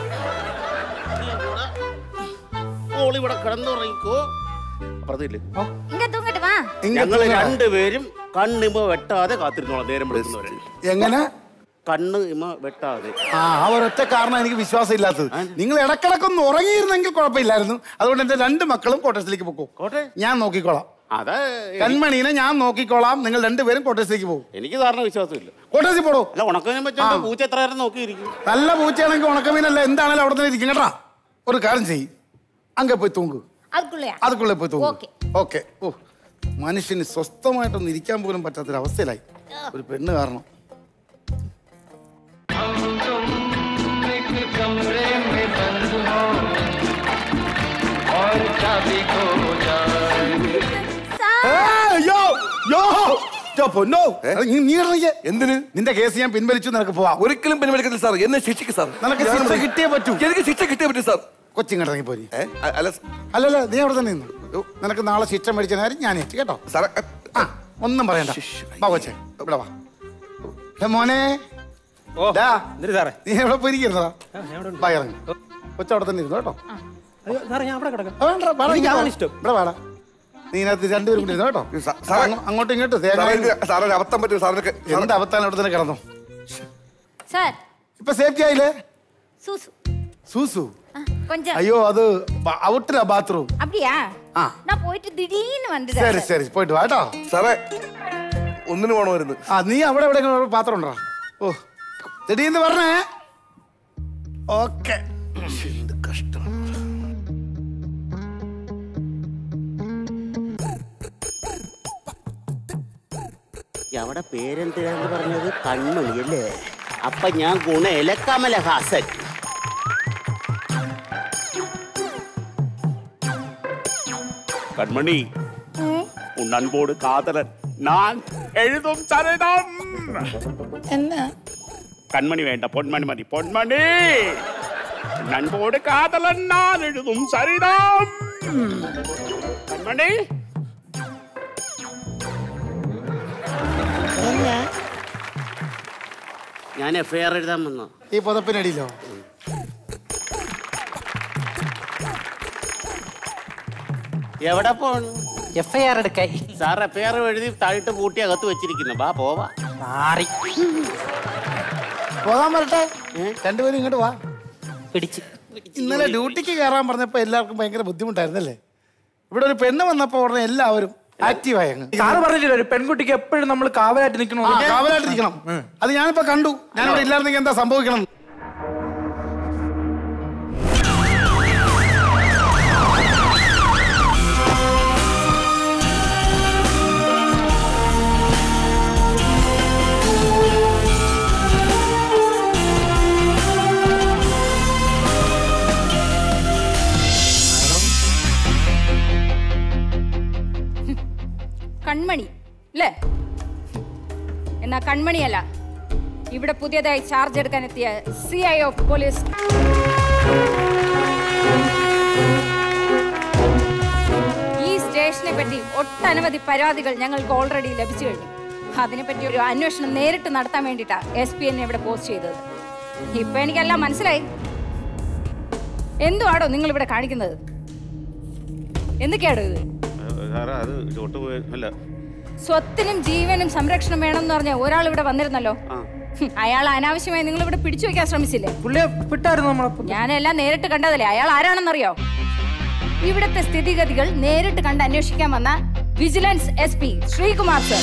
ഓൾ ഇവിടെ കിടന്നുറങ്ങിക്കോ അപ്പുറത്തില്ലേ இங்க தூங்கிட்டு வா ഞങ്ങൾ രണ്ടുപേരും കണ്ണിമ വെട്ടാതെ കാത്തിരുന്നോളാം നേരം വിളിക്കുന്നവരെ എങ്ങനെ കണ്ണ് ഇമ വെട്ടാതെ ആ ആ ഒരൊറ്റ കാരണം എനിക്ക് വിശ്വാസം ഇല്ലാത്തത് നിങ്ങൾ ഇടക്കിടക്കൊന്ന് ഉറങ്ങിയിരുന്നെങ്കിൽ കുഴപ്പമില്ലായിരുന്നു അതുകൊണ്ട് എന്റെ രണ്ട് മക്കളും കോട്ടേഴ്സിലേക്ക് പോക്കോ കോട്ടെ ഞാൻ നോക്കിക്കോളാം അതാ കൺമണീനെ ഞാൻ നോക്കിക്കോളാം നിങ്ങൾ രണ്ടുപേരും കോട്ടേഴ്സിലേക്ക് പോകും എനിക്ക് ധാരണ വിശ്വാസമില്ല കോട്ടേഴ്സിൽ പോടോ അല്ല ഉണക്കതിനെ പറ്റി പൂച്ച എത്ര നേരം നോക്കിയിരിക്കും നല്ല പൂച്ചയാണെങ്കിൽ ഉണക്കമീനല്ല എന്താണേലും അവിടെ തന്നെ ഇരിക്കും കേട്ടാ ഒരു കാര്യം ചെയ്യ് അങ്ങ് പോയി തൂങ്ങ് அதுக்குள்ளயா അതുക്കുள்ளே പോയി തൂങ്ങ് ഓക്കേ. ഓക്കെ ഓ മനുഷ്യന് സ്വസ്ഥമായിട്ടൊന്ന് ഇരിക്കാൻ പോലും പറ്റാത്തൊരവസ്ഥയിലായി ഒരു പെണ്ണ് കാരണം ഏയ്, യോ, യോ, യോ, പൊന്നോ നീ- നീ ഇറങ്ങിക്കേ. എന്തിന് നിന്റെ കേസ് ഞാൻ പിൻവലിച്ചു നിനക്ക് പോവാം ഒരിക്കലും പിൻവലിക്കത്തില്ല സാർ എന്നെ ശിക്ഷിക്ക് സാർ നിനക്ക് ഞാൻ ശിക്ഷ ഇവിടെ- കിട്ടിയേ പറ്റൂ എനിക്ക് ശിക്ഷ കിട്ടിയേ പറ്റൂ സാർ കൊച്ചിങ്ങോട്ട് ഇറങ്ങി പോരി ഏ? അ- അല്ല അല്ലല്ല നീ അവിടെ തന്നെ നിന്നു നിനക്ക് നാളെ ശിക്ഷ മേടിച്ച കാര്യം ഞാൻ ഏറ്റു കേട്ടോ സാറേ ആ ഒന്നും പറയണ്ട വാ കൊച്ചേ ഇവിടെ വാ ഏ, മോനെ ഓ ഡാ, എന്തിനു സാറേ നീ എവിടെ പോയിരിക്കുന്നതാ വാ ഇറങ്ങി കൊച്ചു അവിടെ തന്നെ ഇരുന്നു കേട്ടോ അയ്യോ സാറേ ഞാൻ അവിടെ കിടക്കാം ആ, വേണ്ട, വാടാ, എനിക്ക് ഇങ്ങോട്ട് അതാണ് വാ. ഇഷ്ടം. ഇവിടെ വാടാ നീ ഇതിനകത്ത് രണ്ടുപേരും കൂടി ഇരുന്നു കേട്ടോ സാ- സാറേ- അങ്ങോ- അങ്ങോട്ടും ഇങ്ങോട്ടും തേങ്ങ സാറേ എനിക്ക് സാറേ ഒരു അബദ്ധം പറ്റും സാറിനൊക്കെ എന്ത് അവത്താൻ അവിടെ തന്നെ കിടന്നു சார் ഇപ്പൊ സേഫ്റ്റി ആയില്ലേ சூசு സൂസു ஆ, கொஞ்சம் അയ്യോ അത് ഔട്ടിലാ ബാത്റൂം அப்படியா ആ. நான் போயிட்டு திடீர்னு ശരി வந்துட்டேன் ശരി പോയിട്ട് വാ കേട്ടോ സാറേ ഒന്നിനു വേണമായിരുന്നു ആ നീ അവിടെ എവിടെ പാത്രം ഉണ്ടോ ഓ തിടീന്ന് പറഞ്ഞേ ഓക്കെ എന്ത് കഷ്ടം അവിടെ പേരെന്തിനാന്ന് പറഞ്ഞത് കൺമണി അല്ലേ അപ്പൊ ഞാൻ ഗുണയിലെ കമലഹാസൻ കൺമണി உன் அன்போடு காதலன் நான் எழுதும் சரிதம் என்ன கண்மணி வேண்டாம் பொன்மணி மதி பொன்மணி உன் அன்போடு காதலன் நான் எழுதும் சரிதம் கண்மணி ഞാൻ എഫ് ഐ ആർ എഴുതാൻ വന്നോ ഈ പുതപ്പിനടിയിലോ എവിടെ പോണു എഫ് ഐ ആർ എടുക്കായി സാർ എഫ് ഐ ആർ എഴുതി താഴിട്ട് പൂട്ടി അകത്ത് വെച്ചിരിക്കുന്നു വാ പോവാ മാറി പോകാൻ വരട്ടെ രണ്ടുപേരും ഇങ്ങോട്ട് വാ പിടിച്ച് ഇന്നലെ ഡ്യൂട്ടിക്ക് കയറാൻ പറഞ്ഞപ്പോ എല്ലാവർക്കും ഭയങ്കര ബുദ്ധിമുട്ടായിരുന്നല്ലേ ഇവിടെ ഒരു പെണ്ണ് വന്നപ്പോ ഉടനെ എല്ലാവരും ആക്റ്റീവായി അങ്ങ് സാറ് പറഞ്ഞില്ല ഒരു പെൺകുട്ടിക്ക് എപ്പോഴും നമ്മൾ കാവലായിട്ട് ആ, നിൽക്കണോ കാവലായിട്ടിരിക്കണം അത് ഞാനിപ്പോ കണ്ടു ഞാനിവിടെ ഇല്ലായിരുന്നെങ്കിൽ എന്താ സംഭവിക്കണം കൺമണി അല്ലേ എന്നാ കൺമണിയല്ല ഇവിടെ പുതിയതായി ചാർജ് എടുക്കാൻ എത്തിയ സി ഐ ഓഫ് പോലീസ് ഈ സ്റ്റേഷനെ പറ്റി ഒട്ടനവധി പരാതികൾ ഞങ്ങൾക്ക് ഓൾറെഡി ലഭിച്ചു കഴിഞ്ഞു അതിനെപ്പറ്റി ഒരു അന്വേഷണം നേരിട്ട് നടത്താൻ വേണ്ടിയിട്ടാ എസ് പി എന്നെ ഇവിടെ പോസ്റ്റ് ചെയ്തത് ഇപ്പൊ എനിക്കെല്ലാം മനസ്സിലായി എന്തുവാടോ നിങ്ങൾ ഇവിടെ കാണിക്കുന്നത് എന്തൊക്കെയാടോ ഇത് സാറേ അത് ചോട്ട് പോയി അല്ല സ്വത്തിനും ജീവനും സംരക്ഷണം വേണമെന്ന് പറഞ്ഞ ഒരാൾ ഇവിടെ വന്നിരുന്നല്ലോ ആ ഹും, അയാൾ അനാവശ്യമായി നിങ്ങൾ ഇവിടെ പിടിച്ചു വെക്കാൻ ശ്രമിച്ചില്ലേ പുള്ളിയെ വിട്ടായിരുന്നു നമ്മളെ ഞാനെല്ലാം നേരിട്ട് കണ്ടതല്ലേ അയാൾ ആരാണെന്നറിയോ ഇവിടുത്തെ സ്ഥിതിഗതികൾ നേരിട്ട് കണ്ട് അന്വേഷിക്കാൻ വന്ന vigilance S P Sreekumar sir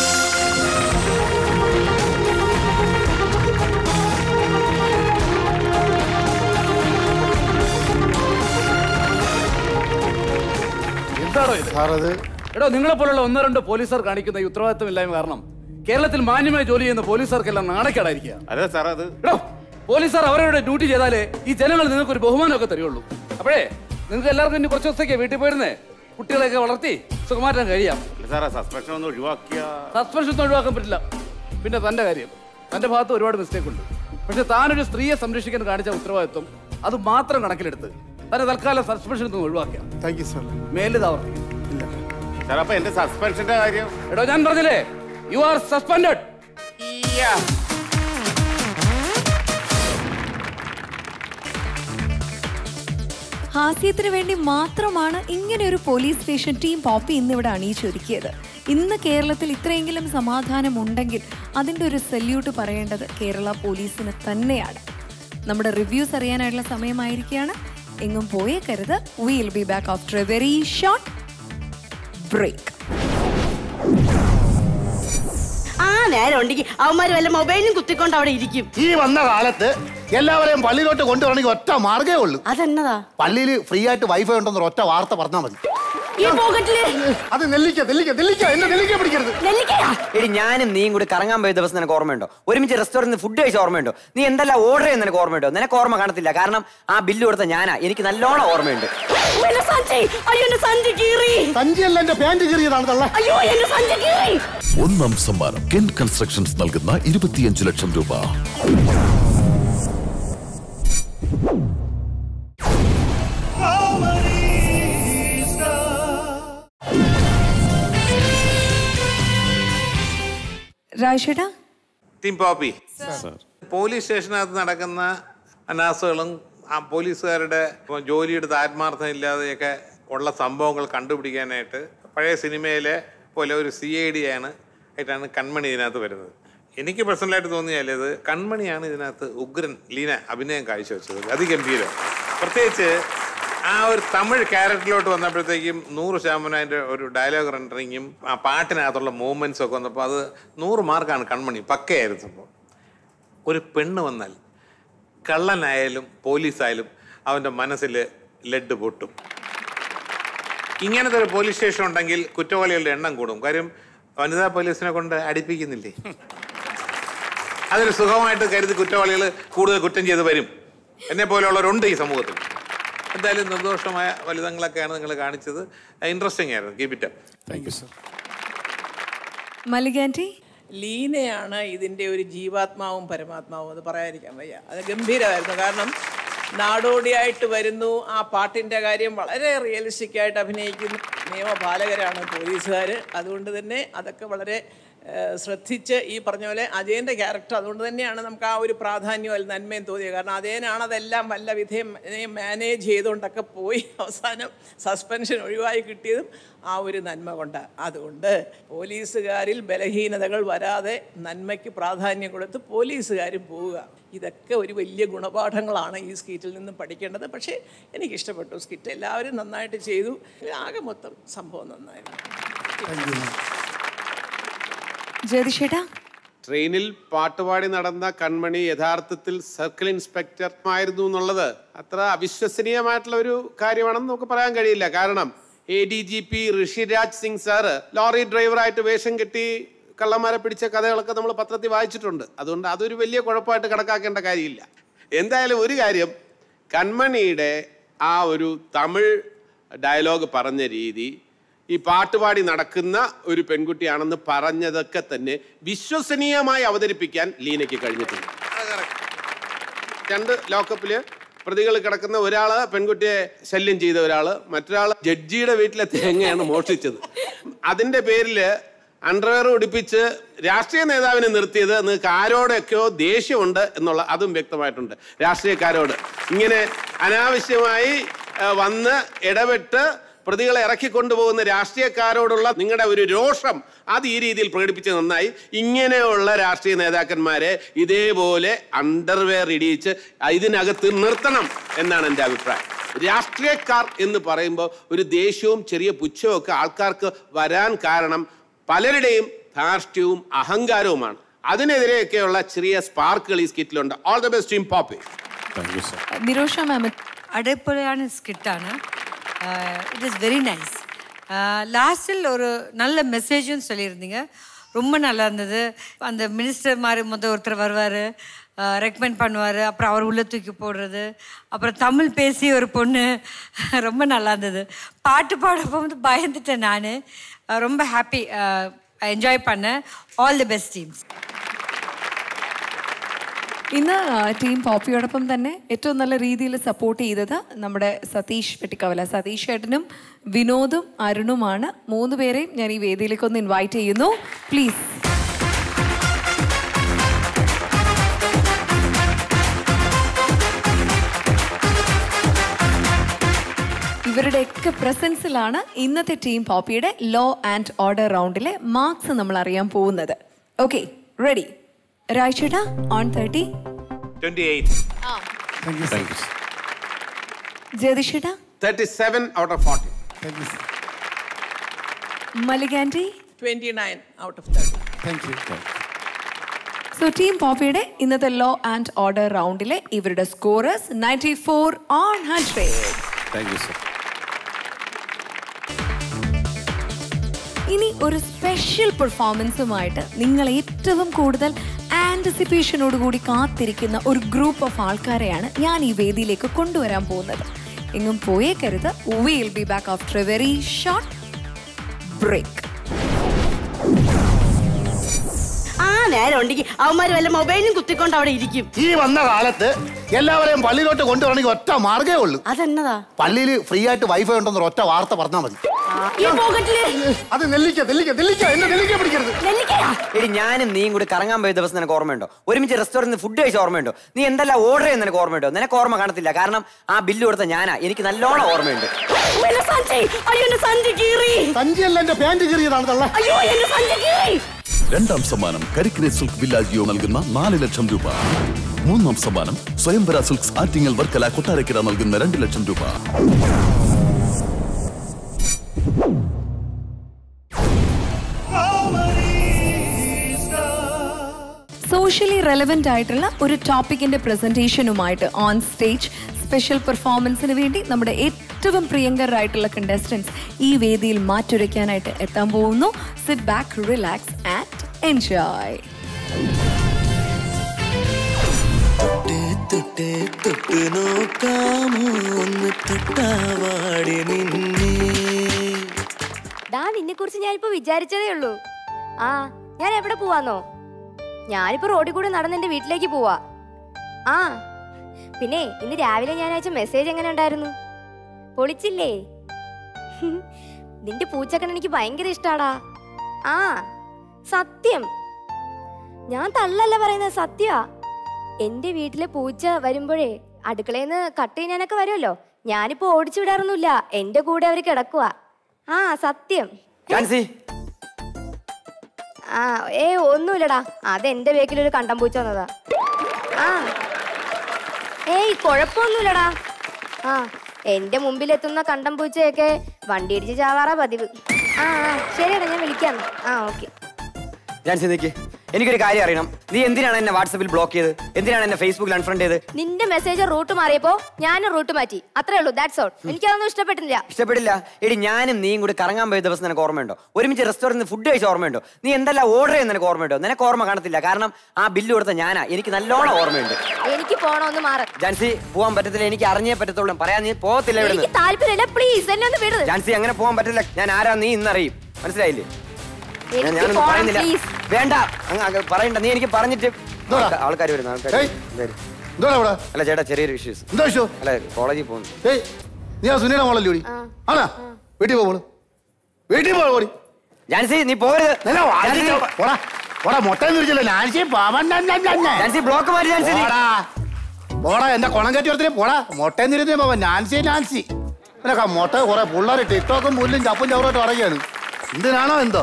എന്താണോ ഇത് സാർ അത് എടോ നിങ്ങളെ പോലുള്ള ഒന്നോ രണ്ടോ പോലീസുകാർ കാണിക്കുന്ന ഈ ഉത്തരവാദിത്തമില്ലായ്മ കാരണം കേരളത്തിൽ മാന്യമായി ജോലി ചെയ്യുന്ന പോലീസുകാർക്കെല്ലാം നാണക്കേടായിരിക്കുക അതെ സാറേ അത് എടോ പോലീസുകാർ അവരവരുടെ ഡ്യൂട്ടി ചെയ്താലേ ഈ ജനങ്ങൾ നിങ്ങൾക്ക് ഒരു ബഹുമാനമൊക്കെ തരുള്ളൂ അപ്പോഴേ നിങ്ങൾക്ക് എല്ലാവർക്കും ഇനി കുറച്ച് ദിവസത്തേക്ക് വീട്ടിൽ പോയിരുന്നേ കുട്ടികളെയൊക്കെ വളർത്തി സുഖമാറ്റാൻ കഴിയാം അല്ല സാറേ സസ്പെൻഷൻ ഒന്ന് ഒഴിവാക്കിയ സസ്പെൻഷൻ ഒന്നും ഒഴിവാക്കാൻ പറ്റില്ല പിന്നെ തന്റെ കാര്യം തന്റെ ഭാഗത്ത് ഒരുപാട് മിസ്റ്റേക്ക് ഉണ്ട് പക്ഷെ താനൊരു സ്ത്രീയെ സംരക്ഷിക്കാൻ കാണിച്ച ഉത്തരവാദിത്വം അത് മാത്രം കണക്കിലെടുത്ത് തന്നെ തൽക്കാലം സസ്പെൻഷൻ നിന്ന് ഒഴിവാക്കിയ താങ്ക് യു സാർ മേലിത് ആവർത്തിക്കും ഇല്ല സാർ അപ്പൊ എന്റെ സസ്പെൻഷന്റെ കാര്യം എടോ ഞാൻ പറഞ്ഞില്ലേ യു ആർ സസ്പെൻഡഡ് ഹാസ്യത്തിന് വേണ്ടി മാത്രമാണ് ഇങ്ങനെ ഒരു പോലീസ് സ്റ്റേഷൻ ടീം പോപ്പി ഇന്ന് ഇവിടെ അണിയിച്ചൊരുക്കിയത് ഇന്ന് കേരളത്തിൽ ഇത്രയെങ്കിലും സമാധാനം ഉണ്ടെങ്കിൽ അതിൻ്റെ ഒരു സല്യൂട്ട് പറയേണ്ടത് കേരള പോലീസിന് തന്നെയാണ് നമ്മുടെ റിവ്യൂസ് അറിയാനായിട്ടുള്ള സമയമായിരിക്കുകയാണ് എങ്ങും പോയേക്കരുത് will be back after a very short break ആ നേരം ഉണ്ടെങ്കിൽ അവന്മാര് വല്ല മൊബൈലും കുത്തിക്കൊണ്ട് അവിടെ ഇരിക്കും ഈ വന്ന കാലത്ത് എല്ലാവരെയും പള്ളിയിലോട്ട് കൊണ്ടുവരണമെങ്കിൽ ഒറ്റ മാർഗേ ഉള്ളൂ അതെന്നതാ പള്ളിയിൽ ഫ്രീ ആയിട്ട് വൈഫൈ ഉണ്ടെന്ന് ഒറ്റ വാർത്ത പറഞ്ഞാൽ മതി ഈ പോക്കറ്റില് അത് നെല്ലിക്ക നെല്ലിക്ക നെല്ലിക്ക എന്നെ നെല്ലിക്ക പിടിക്കരുത് നെല്ലിക്കയാ എടി ഞാനും നീയും കൂടി കറങ്ങാൻ പോയ ദിവസം നിനക്ക് ഓർമ്മയുണ്ടോ ഒരുമിച്ച് റെസ്റ്റോറൻറ്റ് ഫുഡ് കഴിച്ച ഓർമ്മയുണ്ടോ നീ എന്തെല്ലാം ഓർഡർ ചെയ്യുന്ന നിനക്ക് ഓർമ്മയുണ്ടോ നിനക്ക് ഓർമ്മ കാണത്തില്ല കാരണം ആ ബില്ല് കൊടുത്ത ഞാനാ എനിക്ക് നല്ലോണം ഓർമ്മയുണ്ട് ഓ, എന്റെ സഞ്ചി അയ്യോ എന്റെ സഞ്ചി കീറി സഞ്ചിയല്ല എന്റെ പാന്റ് കീറിയതാണ് തള്ള അയ്യോ എന്റെ സഞ്ചി കീറി ഒന്നാം സമ്മാനം കെൻ കൺസ്ട്രക്ഷൻസ് നൽകുന്ന ഇരുപത്തിയഞ്ച് ലക്ഷം രൂപ രാജേട്ടാ ടീം പോപ്പി പോലീസ് സ്റ്റേഷനകത്ത് നടക്കുന്ന അനാസകളും ആ പോലീസുകാരുടെ ജോലിയെടുത്ത് ആത്മാർത്ഥം ഇല്ലാതെയൊക്കെ ഉള്ള സംഭവങ്ങൾ കണ്ടുപിടിക്കാനായിട്ട് പഴയ സിനിമയിലെ പോലെ ഒരു സി ഐ ഡി ആണ് ആയിട്ടാണ് കൺമണി ഇതിനകത്ത് വരുന്നത് എനിക്ക് പേഴ്സണലായിട്ട് തോന്നിയാൽ ഇത് കൺമണിയാണ് ഇതിനകത്ത് ഉഗ്രൻ ലീന അഭിനയം കാഴ്ചവെച്ചത് അതിഗംഭീരം പ്രത്യേകിച്ച് ആ ഒരു തമിഴ് ക്യാരക്ടറിലോട്ട് വന്നപ്പോഴത്തേക്കും നൂറ് ശതമാനം അതിൻ്റെ ഒരു ഡയലോഗ് റെൻഡറിങ്ങും ആ പാട്ടിനകത്തുള്ള മൂവ്മെൻറ്റ്സും ഒക്കെ വന്നപ്പോൾ അത് നൂറ് മാർക്കാണ് കൺമണി പക്കയായിരുന്നു സംഭവം ഒരു പെണ്ണ് വന്നാൽ കള്ളനായാലും പോലീസായാലും അവൻ്റെ മനസ്സിൽ ലഡ് പൊട്ടും ഇങ്ങനത്തെ ഒരു പോലീസ് സ്റ്റേഷൻ ഉണ്ടെങ്കിൽ കുറ്റവാളികളുടെ എണ്ണം കൂടും കാര്യം വനിതാ പോലീസിനെ കൊണ്ട് അടിപ്പിക്കുന്നില്ലേ അതൊരു സുഖമായിട്ട് കരുതി കുറ്റവാളികൾ കൂടുതൽ കുറ്റം ചെയ്ത് വരും എന്നെ പോലെയുള്ളവരുണ്ട് ഈ സമൂഹത്തിൽ എന്തായാലും നിർദോഷമായ ഫലിതങ്ങളൊക്കെയാണ് നിങ്ങൾ കാണിച്ചത് ഇൻട്രസ്റ്റിംഗ് ആയിരുന്നു keep it up thank you sir മല്ലികാൻറ്റി ലീനയാണ് ഇതിൻ്റെ ഒരു ജീവാത്മാവും പരമാത്മാവും അത് പറയാതിരിക്കാൻ വയ്യ അത് ഗംഭീരമായിരുന്നു കാരണം നാടോടിയായിട്ട് വരുന്നു ആ പാട്ടിൻ്റെ കാര്യം വളരെ റിയലിസ്റ്റിക് ആയിട്ട് അഭിനയിക്കുന്നു നിയമപാലകരാണ് പോലീസുകാർ അതുകൊണ്ട് തന്നെ അതൊക്കെ വളരെ ഏഹ്, ശ്രദ്ധിച്ച് ഈ പറഞ്ഞ പോലെ അജയൻ്റെ ക്യാരക്ടർ അതുകൊണ്ട് തന്നെയാണ് നമുക്ക് ആ ഒരു പ്രാധാന്യവും അതിൽ നന്മയും തോന്നിയത് കാരണം അജയനാണ് അതെല്ലാം വല്ല വിധയും മാനേജ് ചെയ്തുകൊണ്ടൊക്കെ പോയി അവസാനം സസ്പെൻഷൻ ഒഴിവായി കിട്ടിയതും ആ ഒരു നന്മ കൊണ്ട് അതുകൊണ്ട് പോലീസുകാരിൽ ബലഹീനതകൾ വരാതെ നന്മയ്ക്ക് പ്രാധാന്യം കൊടുത്ത് പോലീസുകാരും പോവുക ഇതൊക്കെ ഒരു വലിയ ഗുണപാഠങ്ങളാണ് ഈ സ്കിറ്റിൽ നിന്നും പഠിക്കേണ്ടത് പക്ഷേ എനിക്കിഷ്ടപ്പെട്ടു സ്കിറ്റ് എല്ലാവരും നന്നായിട്ട് ചെയ്തു ആകെ മൊത്തം സംഭവം നന്നായിരുന്നു ജ്യോതിഷേട്ടാ ട്രെയിനിൽ പാട്ടുപാടി നടന്ന കൺമണി യഥാർത്ഥത്തിൽ സർക്കിൾ ഇൻസ്പെക്ടർ ആയിരുന്നു എന്നുള്ളത് അത്ര അവിശ്വസനീയമായിട്ടുള്ള ഒരു കാര്യമാണെന്ന് നമുക്ക് പറയാൻ കഴിയില്ല കാരണം A D G P Rishiraj Singh sir lorry ഡ്രൈവറായിട്ട് വേഷം കെട്ടി കള്ളന്മാരെ പിടിച്ച കഥകളൊക്കെ നമ്മൾ പത്രത്തിൽ വായിച്ചിട്ടുണ്ട് അതുകൊണ്ട് അതൊരു വലിയ കുഴപ്പമായിട്ട് കണക്കാക്കേണ്ട കാര്യമില്ല എന്തായാലും ഒരു കാര്യം കൺമണിയുടെ ആ ഒരു തമിഴ് ഡയലോഗ് പറഞ്ഞ രീതി ഈ പാട്ടുപാടി നടക്കുന്ന ഒരു പെൺകുട്ടിയാണെന്ന് പറഞ്ഞതൊക്കെ തന്നെ വിശ്വസനീയമായി അവതരിപ്പിക്കാൻ ലീനയ്ക്ക് കഴിഞ്ഞിട്ടുണ്ട് രണ്ട് ലോക്കപ്പില് പ്രതികൾ കിടക്കുന്ന ഒരാള് പെൺകുട്ടിയെ ശല്യം ചെയ്ത ഒരാള് മറ്റൊരാള് ജഡ്ജിയുടെ വീട്ടിലെ തേങ്ങയാണ് മോഷ്ടിച്ചത് അതിന്റെ പേരില് അണ്ടർവെയർ ഉടിപ്പിച്ച് രാഷ്ട്രീയ നേതാവിനെ നിർത്തിയത് നിങ്ങൾക്ക് ആരോടൊക്കെയോ ദേഷ്യമുണ്ട് എന്നുള്ള അതും വ്യക്തമായിട്ടുണ്ട് രാഷ്ട്രീയക്കാരോട് ഇങ്ങനെ അനാവശ്യമായി ആ, വന്ന് ഇടപെട്ട് പ്രതികളെ ഇറക്കിക്കൊണ്ടുപോകുന്ന രാഷ്ട്രീയക്കാരോടുള്ള നിങ്ങളുടെ ഒരു രോഷം അത് ഈ രീതിയിൽ പ്രകടിപ്പിച്ച് നന്നായി ഇങ്ങനെയുള്ള രാഷ്ട്രീയ നേതാക്കന്മാരെ ഇതേപോലെ അണ്ടർവെയർ ഇടിയിച്ച് ഇതിനകത്ത് നിർത്തണം എന്നാണ് എൻ്റെ അഭിപ്രായം രാഷ്ട്രീയക്കാർ എന്ന് പറയുമ്പോൾ ഒരു ദേഷ്യവും ചെറിയ പുച്ഛവും ഒക്കെ ആൾക്കാർക്ക് വരാൻ കാരണം പലരുടെയും ധാർഷ്ട്യവും അഹങ്കാരവുമാണ് അതിനെതിരെയൊക്കെയുള്ള ചെറിയ സ്പാർക്കുകൾ ഈ സ്കിറ്റിലുണ്ട് all the best team Poppy Nirosha ma'am அடைப்படையான ஸ்கிட்டான இட் இஸ் வெரி நைஸ் லாஸ்டில் ஒரு நல்ல மெசேஜும் சொல்லியிருந்தீங்க ரொம்ப நல்லா இருந்தது அந்த மினிஸ்டர் மாதிரி முத ஒருத்தர் வருவார் ரெக்கமெண்ட் பண்ணுவார் அப்புறம் அவர் உள்ள தூக்கி போடுறது அப்புறம் தமிழ் பேசி ஒரு பொண்ணு ரொம்ப நல்லா இருந்தது பாட்டு பாடப்போ வந்து பயந்துட்டேன் நான் ரொம்ப ஹாப்பி என்ஜாய் பண்ணேன் ஆல் தி பெஸ்ட் டீம்ஸ் ഇന്ന് ടീം പോപ്പിയോടൊപ്പം തന്നെ ഏറ്റവും നല്ല രീതിയിൽ സപ്പോർട്ട് ചെയ്തത് നമ്മുടെ സതീഷ് വെട്ടിക്കവല സതീഷ് ചേട്ടനും വിനോദും അരുണുമാണ് മൂന്ന് പേരെയും ഞാൻ ഈ വേദിയിലേക്ക് ഒന്ന് ഇൻവൈറ്റ് ചെയ്യുന്നു പ്ലീസ് ഇവരുടെയൊക്കെ പ്രസൻസിലാണ് ഇന്നത്തെ ടീം പോപ്പിയുടെ ലോ ആൻഡ് ഓർഡർ റൗണ്ടിലെ മാർക്സ് നമ്മൾ അറിയാൻ പോകുന്നത് ഓക്കെ റെഡി രായ്ചേട്ടാ ഓൺ തേർട്ടി ട്വന്റി എയ്റ്റ് ജയതിഷേട്ടാ thirty seven out of forty മലികാൻറ്റി twenty nine out of thirty so team പോപ്പിയുടെ ഇന്നത്തെ ലോ ആൻഡ് ഓർഡർ റൗണ്ടിലെ ഇവരുടെ scorers ninety four on hundred thank you sir ഇനി ഒരു സ്പെഷ്യൽ പെർഫോമൻസുമായിട്ട് നിങ്ങൾ ഏറ്റവും കൂടുതൽ ആൻറ്റിസിപ്പേഷനോടുകൂടി കാത്തിരിക്കുന്ന ഒരു ഗ്രൂപ്പ് ഓഫ് ആൾക്കാരെയാണ് ഞാൻ ഈ വേദിയിലേക്ക് കൊണ്ടുവരാൻ പോകുന്നത് എങ്ങും പോയേക്കരുത് will be back after a very short break ആ നേരം ഉണ്ടെങ്കിൽ അവന്മാര് വല്ല മൊബൈലും കുത്തിക്കൊണ്ട് അവിടെ ഇരിക്കും ഈ വന്ന കാലത്ത് എല്ലാവരെയും പള്ളിയിലോട്ട് കൊണ്ടുവരണമെങ്കിൽ ഒറ്റ മാർഗേ ഉള്ളൂ അതെന്നതാ പള്ളിയിൽ ഫ്രീ ആയിട്ട് വൈഫൈ ഉണ്ടെന്ന് ഒറ്റ വാർത്ത പറഞ്ഞാൽ മതി ഈ പോക്കറ്റില് അത് നെല്ലിക്ക നെല്ലിക്ക നെല്ലിക്ക എന്നെ നെല്ലിക്ക പിടിക്കരുത് എടി ഞാനും നീയും കൂടി കറങ്ങാൻ പോയ ദിവസം നിനക്ക് ഓർമ്മയുണ്ടോ ഒരുമിച്ച് റെസ്റ്റോറൻറ്റിൽ ഫുഡ് കഴിച്ച ഓർമ്മയുണ്ടോ നീ എന്തെല്ലാം ഓർഡർ ചെയ്യുന്ന നിനക്ക് ഓർമ്മയുണ്ടോ നിനക്ക് ഓർമ്മ കാണത്തില്ല കാരണം ആ ബില്ല് കൊടുത്ത ഞാനാ എനിക്ക് നല്ലോണം ഓർമ്മയുണ്ട് ഓ, എന്റെ സഞ്ചി അയ്യോ എന്റെ സഞ്ചി കീറി സഞ്ചിയല്ല എന്റെ പാന്റ് കീറിയതാണ് തള്ള അയ്യോ എന്റെ സഞ്ചി കീറി രണ്ടാം സമ്മാനം കരിക്കിനെ സിൽക്ക് വില്ലാജിയോ നൽകുന്ന നാല് ലക്ഷം രൂപ മൂന്നാം സമ്മാനം സ്വയംവര സിൽക്സ് ആറ്റിങ്ങൽ വർക്കല കൊട്ടാരക്കര നൽകുന്ന രണ്ട് ലക്ഷം രൂപ സോഷ്യലി റെലവെന്റ് ആയിട്ടുള്ള ഒരു ടോപ്പിക്കിന്റെ പ്രസന്റേഷനുമായിട്ട് ഓൺ സ്റ്റേജ് സ്പെഷ്യൽ പെർഫോമൻസിന് വേണ്ടി നമ്മുടെ ഏറ്റവും പ്രിയങ്കരായിട്ടുള്ള കണ്ടസ്റ്റൻസ് ഈ വേദിയിൽ മാറ്റുരയ്ക്കാനായിട്ട് എത്താൻ പോകുന്നു sit back relax and enjoy തൊട്ടേ തൊട്ട് നോക്കാമോ ഒന്ന് തൊട്ടാവാടി നിന്നെ ഡാ നിന്നെ കുറിച്ച് ഞാനിപ്പോ വിചാരിച്ചതേ ഉള്ളൂ ആ ഞാൻ എവിടെ പോവാന്നോ ഞാനിപ്പോ റോഡിൽ കൂടെ നടന്ന് എന്റെ വീട്ടിലേക്ക് പോവാ ആ പിന്നെ ഇന്ന് രാവിലെ ഞാൻ അയച്ച മെസ്സേജ് എങ്ങനെ ഉണ്ടായിരുന്നു പൊളിച്ചില്ലേ നിന്റെ പൂച്ചക്കണ്ണ എനിക്ക് ഭയങ്കര ഇഷ്ടാടാ ആ സത്യം ഞാൻ തള്ളല്ല പറയുന്നത് സത്യമാ എന്റെ വീട്ടിലെ പൂച്ച വരുമ്പോഴേ അടുക്കളയിൽ നിന്ന് കട്ട് ചെയ്യാനൊക്കെ വരുമല്ലോ ഞാനിപ്പോ ഓടിച്ചു വിടാറൊന്നുമില്ല എന്റെ കൂടെ അവര് കിടക്കുക ആ സത്യം ജാൻസി ആ ഏ ഒന്നുമില്ലടാ അത് എന്റെ ബേക്കിലൊരു കണ്ടം പൂച്ച വന്നതാ ആ ഏയ് കുഴപ്പമൊന്നുമില്ലടാ ആ എന്റെ മുമ്പിലെത്തുന്ന കണ്ടം പൂച്ചയൊക്കെ വണ്ടി ഇടിച്ച് ചാവാറാ പതിവ് ആ ആ ശരിയടാ ഞാൻ വിളിക്കാം ആ ഓക്കെ ജാൻസി നിക്ക് എനിക്കൊരു കാര്യം അറിയണം നീ എന്തിനാണ് എന്നെ വാട്സപ്പിൽ ബ്ലോക്ക് ചെയ്ത് എന്തിനാണ് എന്നെ ഫേസ്ബുക്കിൽ അൺഫ്രണ്ട് ചെയ്ത് നിന്റെ മെസ്സേജ് റൂട്ട് മാറിയപ്പോ ഞാനും റൂട്ട് മാറ്റി അത്രേ ഉള്ളൂ ദാറ്റ്സ് ഓൾ എനിക്കതൊന്നും ഇഷ്ടപ്പെട്ടില്ല ഇഷ്ടപ്പെടില്ല എടി ഞാനും നീയും കൂടി കറങ്ങാൻ പോയ ദിവസം നിനക്ക് ഓർമ്മയുണ്ടോ ഒരുമിച്ച് റെസ്റ്റോറൻറ്റിൽ ഫുഡ് കഴിച്ച ഓർമ്മയുണ്ടോ നീ എന്തെല്ലാം ഓർഡർ ചെയ്യുന്ന നിനക്ക് ഓർമ്മയുണ്ടോ നിനക്ക് ഓർമ്മ കാണത്തില്ല കാരണം ആ ബില്ല് കൊടുത്ത ഞാനാ എനിക്ക് നല്ലോണം ഓർമ്മയുണ്ട് എനിക്ക് പോണോന്ന് മാറ ജാൻസി പോകാൻ പറ്റത്തില്ല എനിക്ക് അറിഞ്ഞേ പറ്റത്തുള്ളൂ പറയാൻ നീ പോകത്തില്ല എനിക്ക് ഇവിടുന്ന് താല്പര്യമില്ല പ്ലീസ് എന്നെ ഒന്ന് വിട് ജാൻസി അങ്ങനെ പോകാൻ പറ്റില്ല ഞാൻ ആരാ നീ ഇന്നറിയും മനസ്സിലായില്ലേ ഞാൻ- എനിക്ക് ഞാനൊന്നും പോണം, പറയുന്നില്ല please. വേണ്ട അങ്ങ് അങ്ങ് പറയണ്ട നീ എനിക്ക് പറഞ്ഞിട്ട് ആൾക്കാർ വരുന്നു ആൾക്കാർ അല്ല ചേട്ടാ ചെറിയൊരു ഇഷ്യൂസ് എന്താ വിഷു അല്ല കോളേജിൽ പോകുന്നു ഏയ് നീ ആ സുനിയുടെ മോളല്ലേ ഓടി ആണാ വീട്ടിൽ പോകണു വീട്ടിൽ പോടി ജാൻസി നീ പോരുത് മുട്ട തിരിച്ചല്ലോ നാൻസി നാൻസി ബ്ലോക്ക് മാറ്റി നാൻസി നീ. പോടാ പോടാ എന്റെ കുണം കയറ്റി വരത്തില്ലേ പോടാ മുട്ടയും തിരിഞ്ഞേ പോവാ നാൻസി നാൻസി ഇതിനൊക്കെ മുട്ട കുറെ പിള്ളേർ ടിക്ടോക്കും പുല്ലും ചപ്പും ചവറായിട്ട് ഇറങ്ങിയാണ് എന്തിനാണോ എന്തോ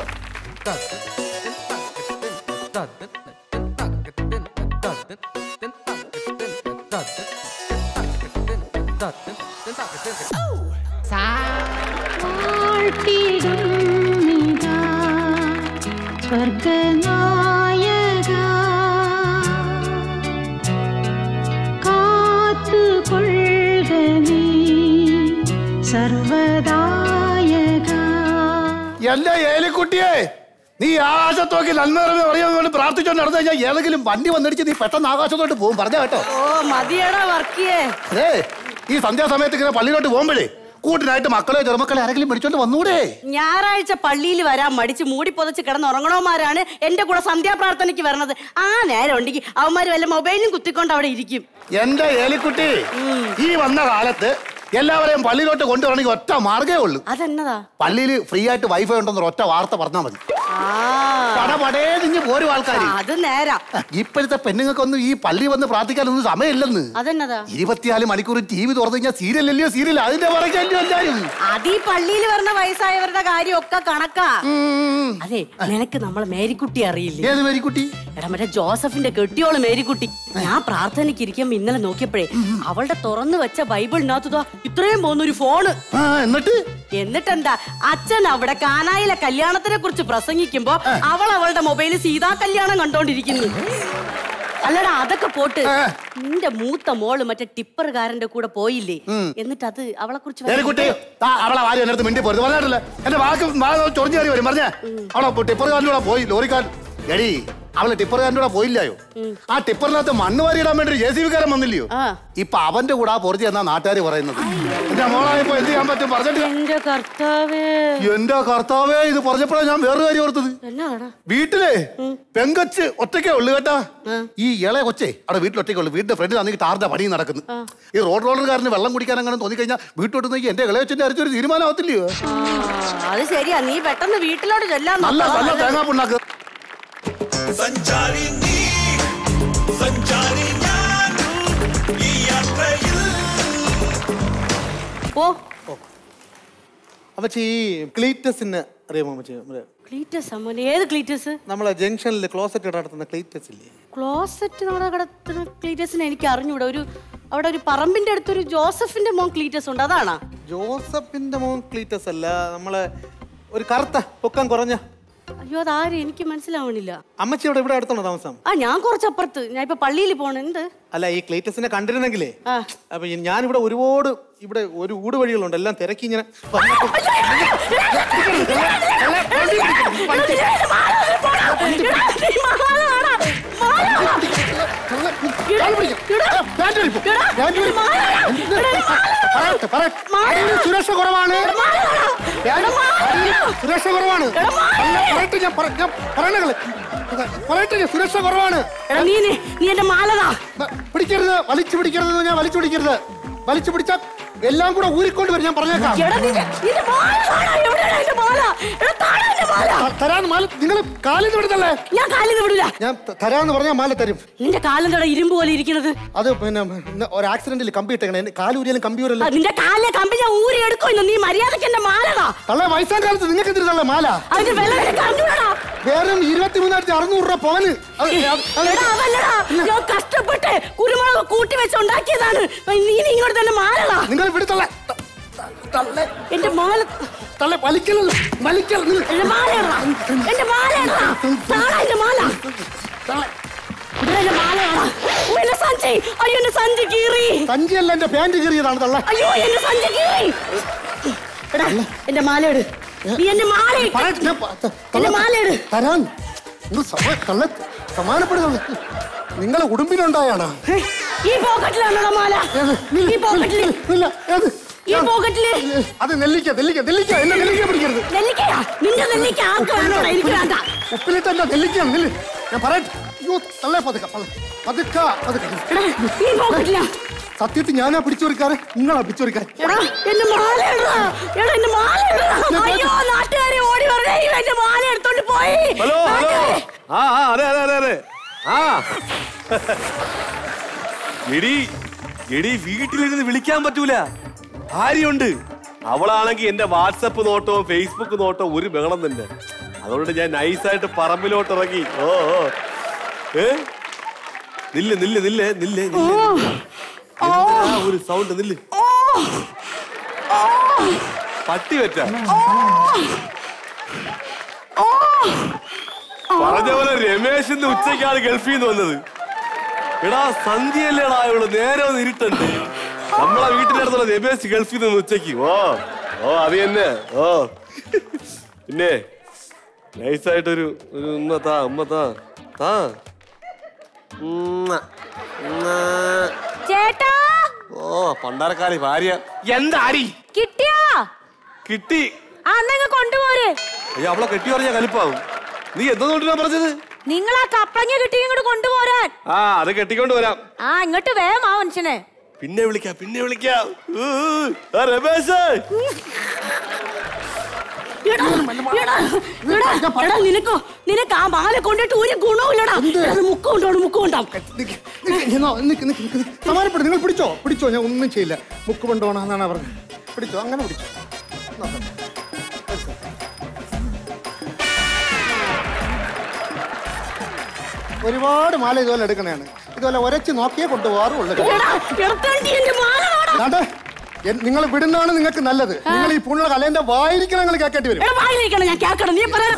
സ്വർഗനായക കാത്തുകൊള്ളുക നീ സർവദായക എന്റെ ഏലിക്കുട്ടിയെ നീ ആകാശത്തോക്കി നന്മ അറിയാൻ വേണ്ടി പ്രാർത്ഥിച്ചോണ്ട് നടന്നു കഴിഞ്ഞാൽ ഏതെങ്കിലും വണ്ടി വന്നിടിച്ച് നീ പെട്ടെന്ന് ആകാശത്തോട്ട് പോകും പറഞ്ഞ കേട്ടോ ഓ മതിയടാ വർക്കിയേ അതെ ഈ സന്ധ്യാസമയത്ത് ഇങ്ങനെ പള്ളിയിലോട്ട് പോകുമ്പോഴേ കൂട്ടിനായിട്ട് മക്കളെ ചെറുമക്കളെ ആരെങ്കിലും പിടിച്ചോണ്ട് വന്നൂടെ ഞായറാഴ്ച പള്ളിയിൽ വരാൻ മടിച്ച് മൂടി പൊതച്ച് കിടന്നുറങ്ങണവന്മാരാണ് എന്റെ കൂടെ സന്ധ്യാപ്രാർത്ഥനയ്ക്ക് വരണത് ആ നേരം ഉണ്ടെങ്കിൽ അവന്മാര് വല്ല മൊബൈലും കുത്തിക്കൊണ്ട് അവിടെ ഇരിക്കും എന്റെ ഏലിക്കുട്ടി ഈ വന്ന കാലത്ത് എല്ലാവരെയും പള്ളിയിലോട്ട് കൊണ്ടുവരണമെങ്കിൽ ഒറ്റ മാർഗേ ഉള്ളൂ അതെന്നതാ പള്ളിയിൽ ഫ്രീ ആയിട്ട് വൈഫൈ ഉണ്ടെന്ന് ഒറ്റ വാർത്ത പറഞ്ഞാൽ മതി ആ പടപടേ നിഞ്ഞ് പോരും ആൾക്കാർ അത് നേരാ ഇപ്പോഴത്തെ പെണ്ണുങ്ങൾക്കൊന്നും ഈ പള്ളി വന്ന് പ്രാർത്ഥിക്കാനൊന്നും സമയമില്ലെന്ന് അതെന്നതാ ഇരുപത്തിനാല് മണിക്കൂർ ടി വി തുറന്നു കഴിഞ്ഞാൽ സീരിയൽ അല്ലയോ സീരിയൽ അതിന്റെ പുറകെയല്ലയോ എല്ലാരും അത് ഈ പള്ളിയിൽ വരുന്ന വയസ്സായവരുടെ കാര്യമൊക്കെ കണക്കാ അതെ നിനക്ക് നമ്മളെ മേരിക്കുട്ടി അറിയില്ലേ ഏത് മേരിക്കുട്ടി എടാ മറ്റേ ജോസഫിന്റെ കെട്ടിയോള് മേരിക്കുട്ടി ഞാൻ പ്രാർത്ഥനയ്ക്ക് ഇരിക്കുമ്പോ ഇന്നലെ നോക്കിയപ്പോഴേ അവളുടെ തുറന്നു വെച്ച ബൈബിളിനകത്തുതാ ഇത്രയും പോകുന്നൊരു ഫോണ് എന്നിട്ട് എന്നിട്ടെന്താ അച്ഛൻ അവിടെ കാനായിലെ കല്യാണത്തിനെ കുറിച്ച് പ്രസംഗിക്കുമ്പോ അവൾ അവളുടെ മൊബൈലിൽ സീതാ കല്യാണം കണ്ടോണ്ടിരിക്കുന്നു അല്ലടാ അതൊക്കെ പോട്ട് നിന്റെ മൂത്ത മോള് മറ്റേ ടിപ്പറുകാരന്റെ കൂടെ പോയില്ലേ എന്നിട്ട് അത് അവളെ കുറിച്ച് ഏലിക്കുട്ടി താ അവളെ വാരി എന്റെ അടുത്ത് മിണ്ടി പോരുത് പറഞ്ഞിട്ടില്ല എന്റെ വാക്ക് ചൊറിഞ്ഞു കയറി വരും പറഞ്ഞേ അവളെ ടിപ്പറുകാരൻ്റെ കൂടെ പോയി ലോറിക്കാരൻ എടി അവള് ടിപ്പറുകാരൻ്റെ കൂടെ പോയില്ലായോ ആ ടിപ്പറിനകത്ത് മണ്ണ് വാരി ഇടാൻ വേണ്ടി ജെ സി ബിക്കാരൻ വന്നില്ലയോ ഇപ്പൊ അവന്റെ കൂടെ ആ പൊറിച്ച് എന്നാ നാട്ടുകാർ പറയുന്നത് എന്റെ മോളായപ്പോ എന്ത് ചെയ്യാൻ പറ്റും പറഞ്ഞിട്ട് എന്റെ കർത്താവേ എന്റെ കർത്താവേ ഇത് പറഞ്ഞപ്പോഴാണ് ഞാൻ വേറൊരു കാര്യം ഓർത്തത് എന്നാടാ വീട്ടിലെ പെങ്കച്ച് ഒറ്റയ്ക്കേ ഉള്ളു കേട്ടാ ഈ ഇളയ കൊച്ചേ അവിടെ വീട്ടിൽ ഒറ്റയ്ക്കേ ഉള്ളു വീടിന്റെ ഫ്രണ്ടിൽ ആണെങ്കിൽ ടാറിന്റെ പണി നടക്കുന്നു ഈ റോഡ് റോഡർകാരന് വെള്ളം കുടിക്കാൻ അങ്ങനെ തോന്നിക്കഴിഞ്ഞാൽ വീട്ടോട്ട് നോക്കി എന്റെ ഇളയ കൊച്ചിന്റെ അരിച്ചൊരു തീരുമാനമാവത്തില്ലയോ അത് ശരിയാ നീ പെട്ടെന്ന് വീട്ടിലോട്ട് ചെല്ലാൻ നല്ല നോക്ക്. നല്ല തേങ്ങാ പുണ്ണാക്ക് സഞ്ചാരി നീ സഞ്ചാരി ഞാൻ ഈ യാത്രയിൽ ഓ അമ്മച്ചി ഈ ക്ലീറ്റസിന് അറിയാമോ അമ്മച്ചി നമ്മുടെ ക്ലീറ്റസ് അമ്മോനെ ഏത് ക്ലീറ്റസ് നമ്മളെ ജംഗ്ഷനിൽ ക്ലോസറ്റ് നടത്തുന്ന ക്ലീറ്റസ് ഇല്ലേ ക്ലോസറ്റ് നമ്മുടെ കിടത്തുന്ന ക്ലീറ്റസിനെ എനിക്ക് അറിഞ്ഞൂടാ ഒരു അവിടെ ഒരു പറമ്പിന്റെ അടുത്തൊരു ജോസഫിന്റെ മോൻ ക്ലീറ്റസ് ഉണ്ട് അതാണാ ജോസഫിന്റെ മോൻ ക്ലീറ്റസ് അല്ല നമ്മളെ ഒരു കറുത്ത പൊക്കം കുറഞ്ഞ അയ്യോ അതാരും എനിക്ക് മനസ്സിലാവണില്ല അമ്മച്ചി ഇവിടെ ഇവിടെ അടുത്താണോ താമസം ആ ഞാൻ കുറച്ചപ്പുറത്ത് ഞാൻ ഇപ്പൊ പള്ളിയിൽ പോണ എന്ത് അല്ല ഈ ക്ലീറ്റസിനെ കണ്ടിരുന്നെങ്കിലേ അപ്പൊ ഈ ഞാനിവിടെ ഒരുപാട് ഇവിടെ ഒരു ഊട് വഴികളുണ്ട് എല്ലാം തിരക്കി ഇങ്ങനെ വന്നപ്പോ- പറയട്ടെ, പറയട്ടെ. അതിന് സുരക്ഷ കുറവാണ് അതിന് സുരക്ഷ കുറവാണ് അല്ല, പറയട്ടെ ഞാൻ പറ- ഞാൻ പറയണകള് പറയട്ടെ ഞാൻ സുരക്ഷ കുറവാണ് എടാ നീ നീ- നീ എന്റെ മാലതാ പിടിക്കരുത് വലിച്ചു പിടിക്കരുത് ഞാൻ വലിച്ചു പിടിക്കരുത് വലിച്ചു പിടിച്ച എല്ലാം കൂടെ ഊരിക്കൊണ്ട് വരും ഞാൻ പറഞ്ഞേക്കാം എടാ നിന്റെ നിന്റെ മാല കാണാ എവിടെയാണ് എന്റെ മാല എടാ താഴെ എന്റെ മാല തരാന്ന് മാല നിങ്ങൾ കാലിൽ നിന്ന് വിടുന്നല്ലേ ഞാൻ കാലിന്ന് വിടില്ല ഞാൻ ത- തരാന്ന് പറഞ്ഞാൽ മാല തരും നിന്റെ കാലിന്റെ അവിടെ ഇരുമ്പ് പോലെ ഇരിക്കുന്നത് അത് പിന്നെ ഇന്ന് ഒരു ആക്സിഡന്റിൽ കമ്പി ഇട്ടേക്കണേ എന്റെ കാലൂരിയാലും കമ്പി ആ, ഊരല്ലേ നിന്റെ കാലിലെ കമ്പി ഞാൻ ഊരി എടുക്കും നീ മര്യാദക്ക് എന്റെ മാലതാ തള്ള വയസ്സാം കാലത്ത് നിങ്ങൾക്ക് എന്തിനാ മാല അതിന്റെ വില നിനക്ക് അറിഞ്ഞൂടാ വെറും ഇരുപത്തി മൂന്നായിരത്തി അറുന്നൂറ് രൂപ പവന് അത് അത് എടാ, അതല്ലടാ. ഞാൻ കഷ്ടപ്പെട്ട് കുരുമുളക് കൂട്ടി വെച്ച് ഉണ്ടാക്കിയതാണ് നീ നീ ഇങ്ങോട്ട് തന്നെ മാലതാ നിങ്ങൾ ഇവിടെ തള്ള എന്റെ മാല തള്ള വലിക്കലല്ല വലിക്കൽ എന്റെ മാല ഇടടാ. എന്റെ മാല ഇടടാ. താടാ എന്റെ മാല ഇവിടെ എന്റെ മാല കാണാ. ഓ, എന്റെ സഞ്ചി അയ്യോ എന്റെ സഞ്ചി കീറി സഞ്ചിയല്ല എന്റെ പാന്റ് കീറിയതാണ് തള്ള അയ്യോ എന്റെ സഞ്ചി കീറി എടാ എന്റെ മാല ഇട് നീ എന്റെ മാല ഇട്. പറയട്ടെ, ഞാൻ പ- ത- എന്റെ തള്ള- മാല ഇട് തരാൻ നിങ്ങൾ സമ- തള്ള സമാനപ്പെടുന്നു നിങ്ങളെ ഉടുമ്പിനുണ്ടായാണ് ഈ പോക്കറ്റിലാണോ മാല ഈ പോക്കറ്റില് ഇല്ല ഏത് ഈ പോക്കറ്റില് അത് നെല്ലിക്ക നെല്ലിക്ക നെല്ലിക്ക എന്നെ നെല്ലിക്ക പിടിക്കരുത് നെല്ലിക്കയാ നിന്റെ നെല്ലിക്ക ആർക്ക് വേണോടാ എനിക്ക് വേണ്ട ഉപ്പിലിട്ട് എന്റെ നെല്ലിക്ക നെല്ല് ഞാൻ പറയട്ടെ അയ്യോ തള്ളേ പതുക്ക പതുക്ക പതുക്ക പതുക്ക ഈ പോക്കറ്റിലാ സത്യത്തിൽ ഞാനാ പിടിച്ചോറിക്കാരെ നിങ്ങളാ പിടിച്ചോറിക്കാരെ എടാ എന്റെ മാല ഇടടാ എടാ എന്റെ മാല ഇടടാ അയ്യോ നാട്ടുകാരെ ഓടി പറഞ്ഞേ ഇവൻ എന്റെ മാല എടുത്തോണ്ട് പോയി ഹലോ ഹലോ ആ ആ അതെ അതെ അതെ അതെ ആ എടി എടി വീട്ടിലിരുന്ന് വിളിക്കാൻ പറ്റൂല ഭാര്യയുണ്ട് അവളാണെങ്കിൽ എന്റെ വാട്സപ്പ് നോട്ടോ ഫേസ്ബുക്ക് നോട്ടോ ഒരു ബഹളം തന്നെ അതുകൊണ്ട് ഞാൻ നൈസായിട്ട് പറമ്പിലോട്ട് ഇറങ്ങി ഓ ഓ ഏ നില്ല് നില്ല് നില്ല് നില്ല് നില്ല്. എന്തിനാ ഒരു സൗണ്ട് നില്ല് പട്ടി വെച്ച പറഞ്ഞ പോലെ രമേശ് ഇന്ന് ഉച്ചയ്ക്കാണ് ഗൾഫിൽ നിന്ന് വന്നത് എടാ സന്ധ്യല്ലേടാ ഇവിടെ നേരെ ഒന്ന് ഇരുട്ടുണ്ട് നമ്മളെ വീട്ടിനടുത്തുള്ള രമേശ് ഗൾഫിൽ നിന്ന് ഉച്ചയ്ക്ക് ഓ ഓ അത് തന്നെ ഓ പിന്നെ നൈസായിട്ടൊരു ഒരു ഉമ്മ താ ഉമ്മ താ താ ഉമ്മ. ഉമ്മ. ചേട്ടാ ഓ പണ്ടാരക്കാരി ഭാര്യ എന്താടി കിട്ടിയാ കിട്ടി ആ എന്നങ്ങ് കൊണ്ടുപോര് അയ്യോ അവളെ കെട്ടി പറഞ്ഞ കലിപ്പാവും നീ എന്തോന്നിട്ടാ പറഞ്ഞത് നിങ്ങൾ ആ കപ്പങ്ങ കിട്ടി ഇങ്ങോട്ട് കൊണ്ടുപോരാൻ ആ അത് കെട്ടിക്കൊണ്ട് വരാം ആ ഇങ്ങോട്ട് വേഗം ആ മനുഷ്യനെ പിന്നെ വിളിക്കാം പിന്നെ വിളിക്കാം ഊ, ആ രമേശ് എടാ, എടാ, എടാ, എടാ, നിനക്കോ നിനക്ക് ആ മാല കൊണ്ടിട്ട് ഒരു ഗുണവുമില്ലടാ അത് മുക്കം കൊണ്ടോണം മുക്കം കൊണ്ടാവും സമാനപ്പെടും നിങ്ങൾ പിടിച്ചോ പിടിച്ചോ ഞാൻ ഒന്നും ചെയ്യില്ല മുക്ക് കൊണ്ടുപോകണം എന്നാണ് പറഞ്ഞത് പിടിച്ചോ അങ്ങനെ പിടിച്ചോ നോക്കാം. ഒരുപാട് മാല ഇതുപോലെ എടുക്കണതാണ് ഇതുപോലെ ഒരച്ച് നോക്കിയേ കൊണ്ടുപോകാറുള്ളൂ നിങ്ങൾ വിടുന്നതാണ് നിങ്ങൾക്ക് നല്ലത് നിങ്ങൾ ഈ പുണ്ണ കലേന്റെ വായിരിക്കണം നിങ്ങൾ കേൾക്കേണ്ടി വരും എടാ, വായിലിരിക്കണം ഞാൻ കേൾക്കണം നീ പറയാ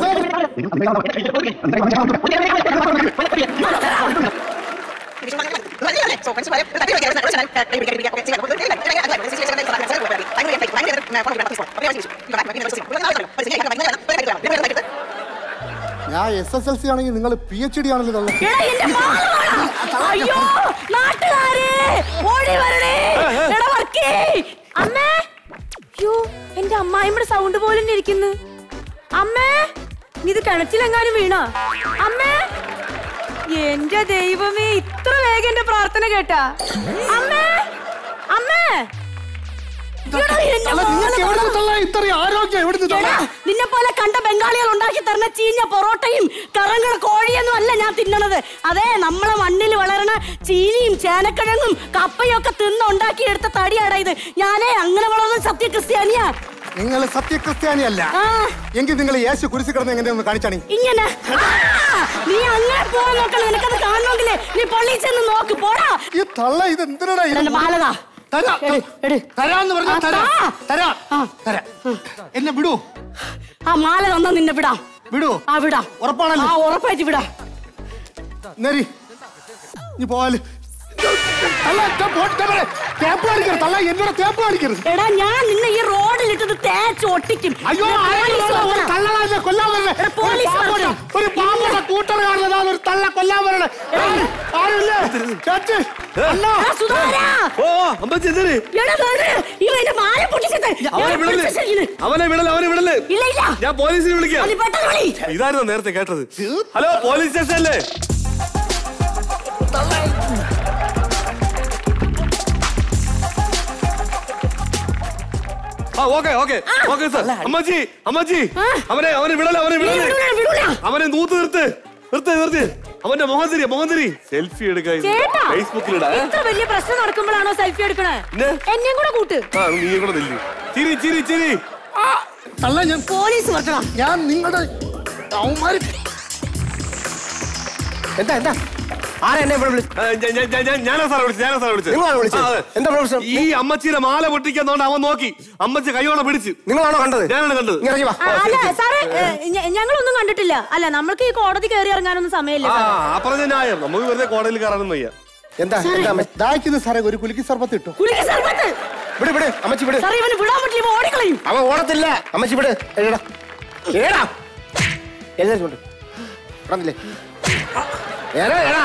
ഞാൻ എസ് എസ് എൽ സി ആണെങ്കിൽ നിങ്ങൾ പി എച്ച് ഡി ആണല്ലോ തള്ള. എടാ, എന്റെ മാല വേണം. അയ്യോ നാട്ടുകാരെ ഓടി വരണേ എടാ വർക്കേ അമ്മേ യോ എന്റെ അമ്മായിമ്മയുടെ സൗണ്ട് പോലെ തന്നെ ഇരിക്കുന്നു അമ്മേ നീ ഇത് കിണറ്റിലെങ്ങാനും വീണോ അമ്മേ എന്റെ ദൈവമേ ഇത്ര വേഗം എന്റെ പ്രാർത്ഥന കേട്ടാ അമ്മേ അമ്മേ എടാ, എന്റെ തള്ള, നിങ്ങൾക്ക് മാല എവിടെ വേണം. തള്ള ഇത്രയും ആരോഗ്യം എവിടെ നിന്ന് എടാ, നിന്നെ പോലെ കണ്ട ബംഗാളികൾ ഉണ്ടാക്കി തരുന്ന ചീഞ്ഞ പൊറോട്ടയും കറങ്ങണ കോഴിയൊന്നും അല്ല ഞാൻ തിന്നണത് അതെ നമ്മളെ മണ്ണിൽ വളരണ ചീനിയും ചേനക്കിഴങ്ങും കപ്പയും ഒക്കെ തിന്ന് ഉണ്ടാക്കി എടുത്ത തടിയാടാ ഇത് ഞാനേ അങ്ങനെ വളർന്ന സത്യക്രിസ്ത്യാനിയാ നിങ്ങൾ സത്യക്രിസ്ത്യാനിയല്ല എങ്കിൽ നിങ്ങൾ യേശു കുരിശി കിടന്ന് എങ്ങനെ ഒന്ന് കാണിച്ചാണി ഇങ്ങനെ ആ, നീ അങ്ങനെ പോകാൻ നോക്കണം നിനക്കത് കാണണമെങ്കിലേ നീ പള്ളിയിൽ ചെന്ന് നോക്ക് പോടാ ഈ തള്ള ഇത് എന്തിനാ എന്റെ മാലതാ തരാ തരാന്ന് പറഞ്ഞാ ആ, തരാ താ. തരാ തരാ എന്നെ വിടൂ ആ മാല തന്നാ നിന്നെ വിടാം വിടൂ ആ വിടാം ഉറപ്പാണല്ലോ ആ ഉറപ്പായിട്ട് വിടാം നേരി നീ പോവാല് തള്ള, ഞാൻ പോട്ടെ പറ. തേപ്പ് കാണിക്കരുത് തള്ള എന്നോട് തേപ്പ് കാണിക്കരുത് എടാ ഞാൻ നിന്നെ ഈ റോഡിലിട്ടത് തേച്ച് ഒട്ടിക്കും അയ്യോ ഞാൻ ആരെങ്കിലും പോലീസ് ഒരു വരണം. തള്ളനെ എന്നെ കൊല്ലാൻ വരണേ. എടാ, പോലീസ് ഒരു പാമ്പ് വരണം. ഒരു പാമ്പയുടെ കൂട്ടർ കാണുന്നതാ ഒരു തള്ള കൊല്ലാൻ വരണേ ഏയ്, ആരുമില്ലേ ചേച്ചി അണ്ണാ. എടാ, സുധാരാ. ഓ അമ്മച്ചി എന്തിന് എടാ, ദാ, ഇവൻ എന്റെ മാല പൊട്ടിച്ചത്. അവനെ ഞാൻ വിടല് പിടിച്ച ശരിയാണ്. അവനെ വിടല് അവനെ വിടല് ഇല്ല, ഇല്ല. ഞാൻ പോലീസിനെ വിളിക്കാം നീ പെട്ടെന്ന് വിളി. ഇതായിരുന്നു നേരത്തെ കേട്ടത് ഹലോ പോലീസ് സ്റ്റേഷനല്ലേ ആ ഓക്കെ ഓക്കെ ഓക്കെ സാർ അമ്മച്ചി അമ്മച്ചി അവനെ അവനെ വിടല അവനെ വിടല അവനെ നൂത്ത് നിർത്ത് നിർത്ത് നിർത്ത് അവന്റെ മുഖം തിരി മുഖം തിരി സെൽഫി എടുക്കാൻ ചേട്ടാ ഫേസ്ബുക്കിലിടാ ഏ? ഇത്ര വലിയ പ്രശ്നം നടക്കുമ്പോഴാണോ സെൽഫി എടുക്കണേ പിന്നെ? എന്നെയും കൂടെ കൂട്ട് ആ നീ കൂടെ നില്ല് ചിരി ചിരി ചിരി തള്ള ഞാൻ പോലീസ് വരണം ഞാൻ നിങ്ങളുടെ അവന്മാര് എന്താ എന്താ ആരാ എന്നെ ഇവിടെ ഞാനാ സാറേ വിളിച്ചത് ഞാനാ സാറേ വിളിച്ചത് നിങ്ങളാണോ വിളിച്ചത്? ആ, അതെ. എന്താ പ്രശ്നം? ഈ അമ്മച്ചിയുടെ മാല പൊട്ടിക്കുന്നോണ്ട് അവൻ നോക്കി അമ്മച്ചി കൈയോടെ പിടിച്ച് നിങ്ങളാണോ കണ്ടത് ഞാനാണ് കണ്ടത് ഇറങ്ങി വാ ആ, അല്ല സാറേ ഏ, ഞ- ഞങ്ങളൊന്നും കണ്ടിട്ടില്ല അല്ല നമ്മൾക്ക് ഈ കോടതി കയറി ഇറങ്ങാനൊന്നും സമയമില്ല ആ സാറേ. ആ പറഞ്ഞ ന്യായം നമുക്ക് വെറുതെ കോടതിയിൽ കയറാനൊന്നും വയ്യ എന്താ എന്താ അമ്മ- ദാഹിക്കുന്നു സാറേ ഒരു കുലുക്കി സർബത്ത് ഇട്ടു കുളിക്ക് സർബത്ത്. വിട് വിട് അമ്മച്ചി വിട് സാറേ ഇവന് വിടാൻ പറ്റില്ല ഇവൻ ഓടിക്കളയും അവൻ ഓടത്തില്ല അമ്മച്ചി വിട് എഴുതാ ഏടാ എഴുന്നേറ്റ് പറഞ്ഞില്ലേ ഏടാ ഏടാ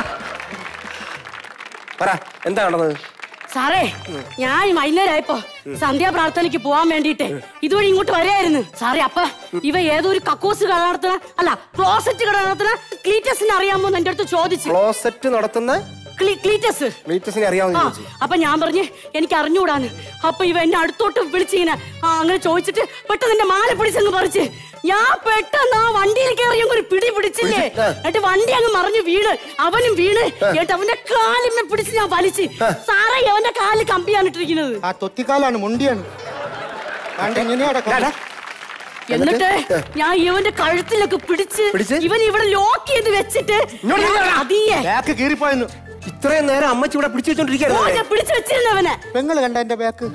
പറ എന്താ നടന്നത് സാറേ ഞാൻ ഈ വൈകുന്നേരമായപ്പോ സന്ധ്യാപ്രാർത്ഥനയ്ക്ക് പോവാൻ വേണ്ടിട്ട് ഇതുവഴി ഇങ്ങോട്ട് വരായിരുന്നു സാറേ അപ്പൊ ഇവ ഏതോ ഒരു കക്കൂസ് കട നടത്തുന്ന അല്ല ക്ലോസറ്റ് കട നടത്തുന്ന ക്ലീറ്റസിനെ അറിയാമോ എന്ന് എന്റെ അടുത്ത് ചോദിച്ചു ക്ലോസറ്റ് നടത്തുന്ന ക്ലീ- ക്ലീറ്റസ് ക്ലീറ്റസിനെ അറിയാവുന്ന ആ, ചോദിച്ചു അപ്പൊ ഞാൻ പറഞ്ഞ് എനിക്ക് അറിഞ്ഞൂടാന്ന് അപ്പൊ ഇവ എന്നെ അടുത്തോട്ട് വിളിച്ചിങ്ങനെ ആ അങ്ങനെ ചോദിച്ചിട്ട് പെട്ടെന്ന് എന്റെ മാല പിടിച്ചങ്ങ് പറിച്ച് ഞാൻ പെട്ടെന്ന് ആ വണ്ടിയിൽ കയറി അങ്ങ് ഒരു പിടി പിടിച്ചില്ലേ എന്നിട്ട് വണ്ടി അങ്ങ് മറിഞ്ഞ് വീണ് അവനും വീണ് എന്നിട്ട് അവന്റെ കാലിന്മേ പിടിച്ച് ഞാൻ വലിച്ച് സാറേ അവന്റെ കാലിൽ കമ്പിയാണ് ഇട്ടിരിക്കുന്നത് ആ തൊത്തിക്കാലാണ് മുണ്ടിയാണ് കണ്ട് ഇങ്ങനെയാ കിടക്കുന്നത്. എന്നിട്ട് ഞാൻ ഇവന്റെ കഴുത്തിലൊക്കെ പിടിച്ച് ഇവൻ ഇവിടെ ലോക്ക് ചെയ്ത് വെച്ചിട്ട് അതിയെ ബാക്ക് കീറിപ്പോയെന്ന് ഇത്രയും നേരം അമ്മച്ചി ഇവിടെ പിടിച്ചു ഓ, വെച്ചോണ്ടിരിക്കുകയാണ് ഞാൻ പിടിച്ചു വെച്ചിരുന്നവനെ പെങ്ങള് കണ്ട എന്റെ ബാക്ക്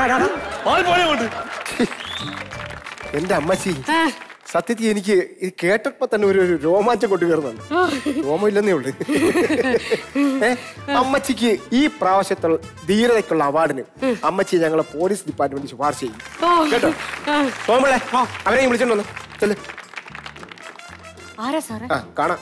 എന്റെ അമ്മച്ചി സത്യത്തിൽ എനിക്ക് ഇത് കേട്ടപ്പോ തന്നെ ഒരു ഒരു രോമാഞ്ചം കൊണ്ടു കയറുന്നുണ്ട് രോമം ഇല്ലെന്നേ ഉള്ളു ഏ, അമ്മച്ചിക്ക് ഈ പ്രാവശ്യത്തുള്ള ധീരതയ്ക്കുള്ള അവാർഡിന് അമ്മച്ചി ഞങ്ങളെ പോലീസ് ഡിപ്പാർട്ട്മെന്റ് ശുപാർശ ചെയ്യും കേട്ടോ സോമളെ അവരെയും വിളിച്ചോണ്ട് വന്നു ചെല്ല് ആരാ സാറേ ആ കാണാം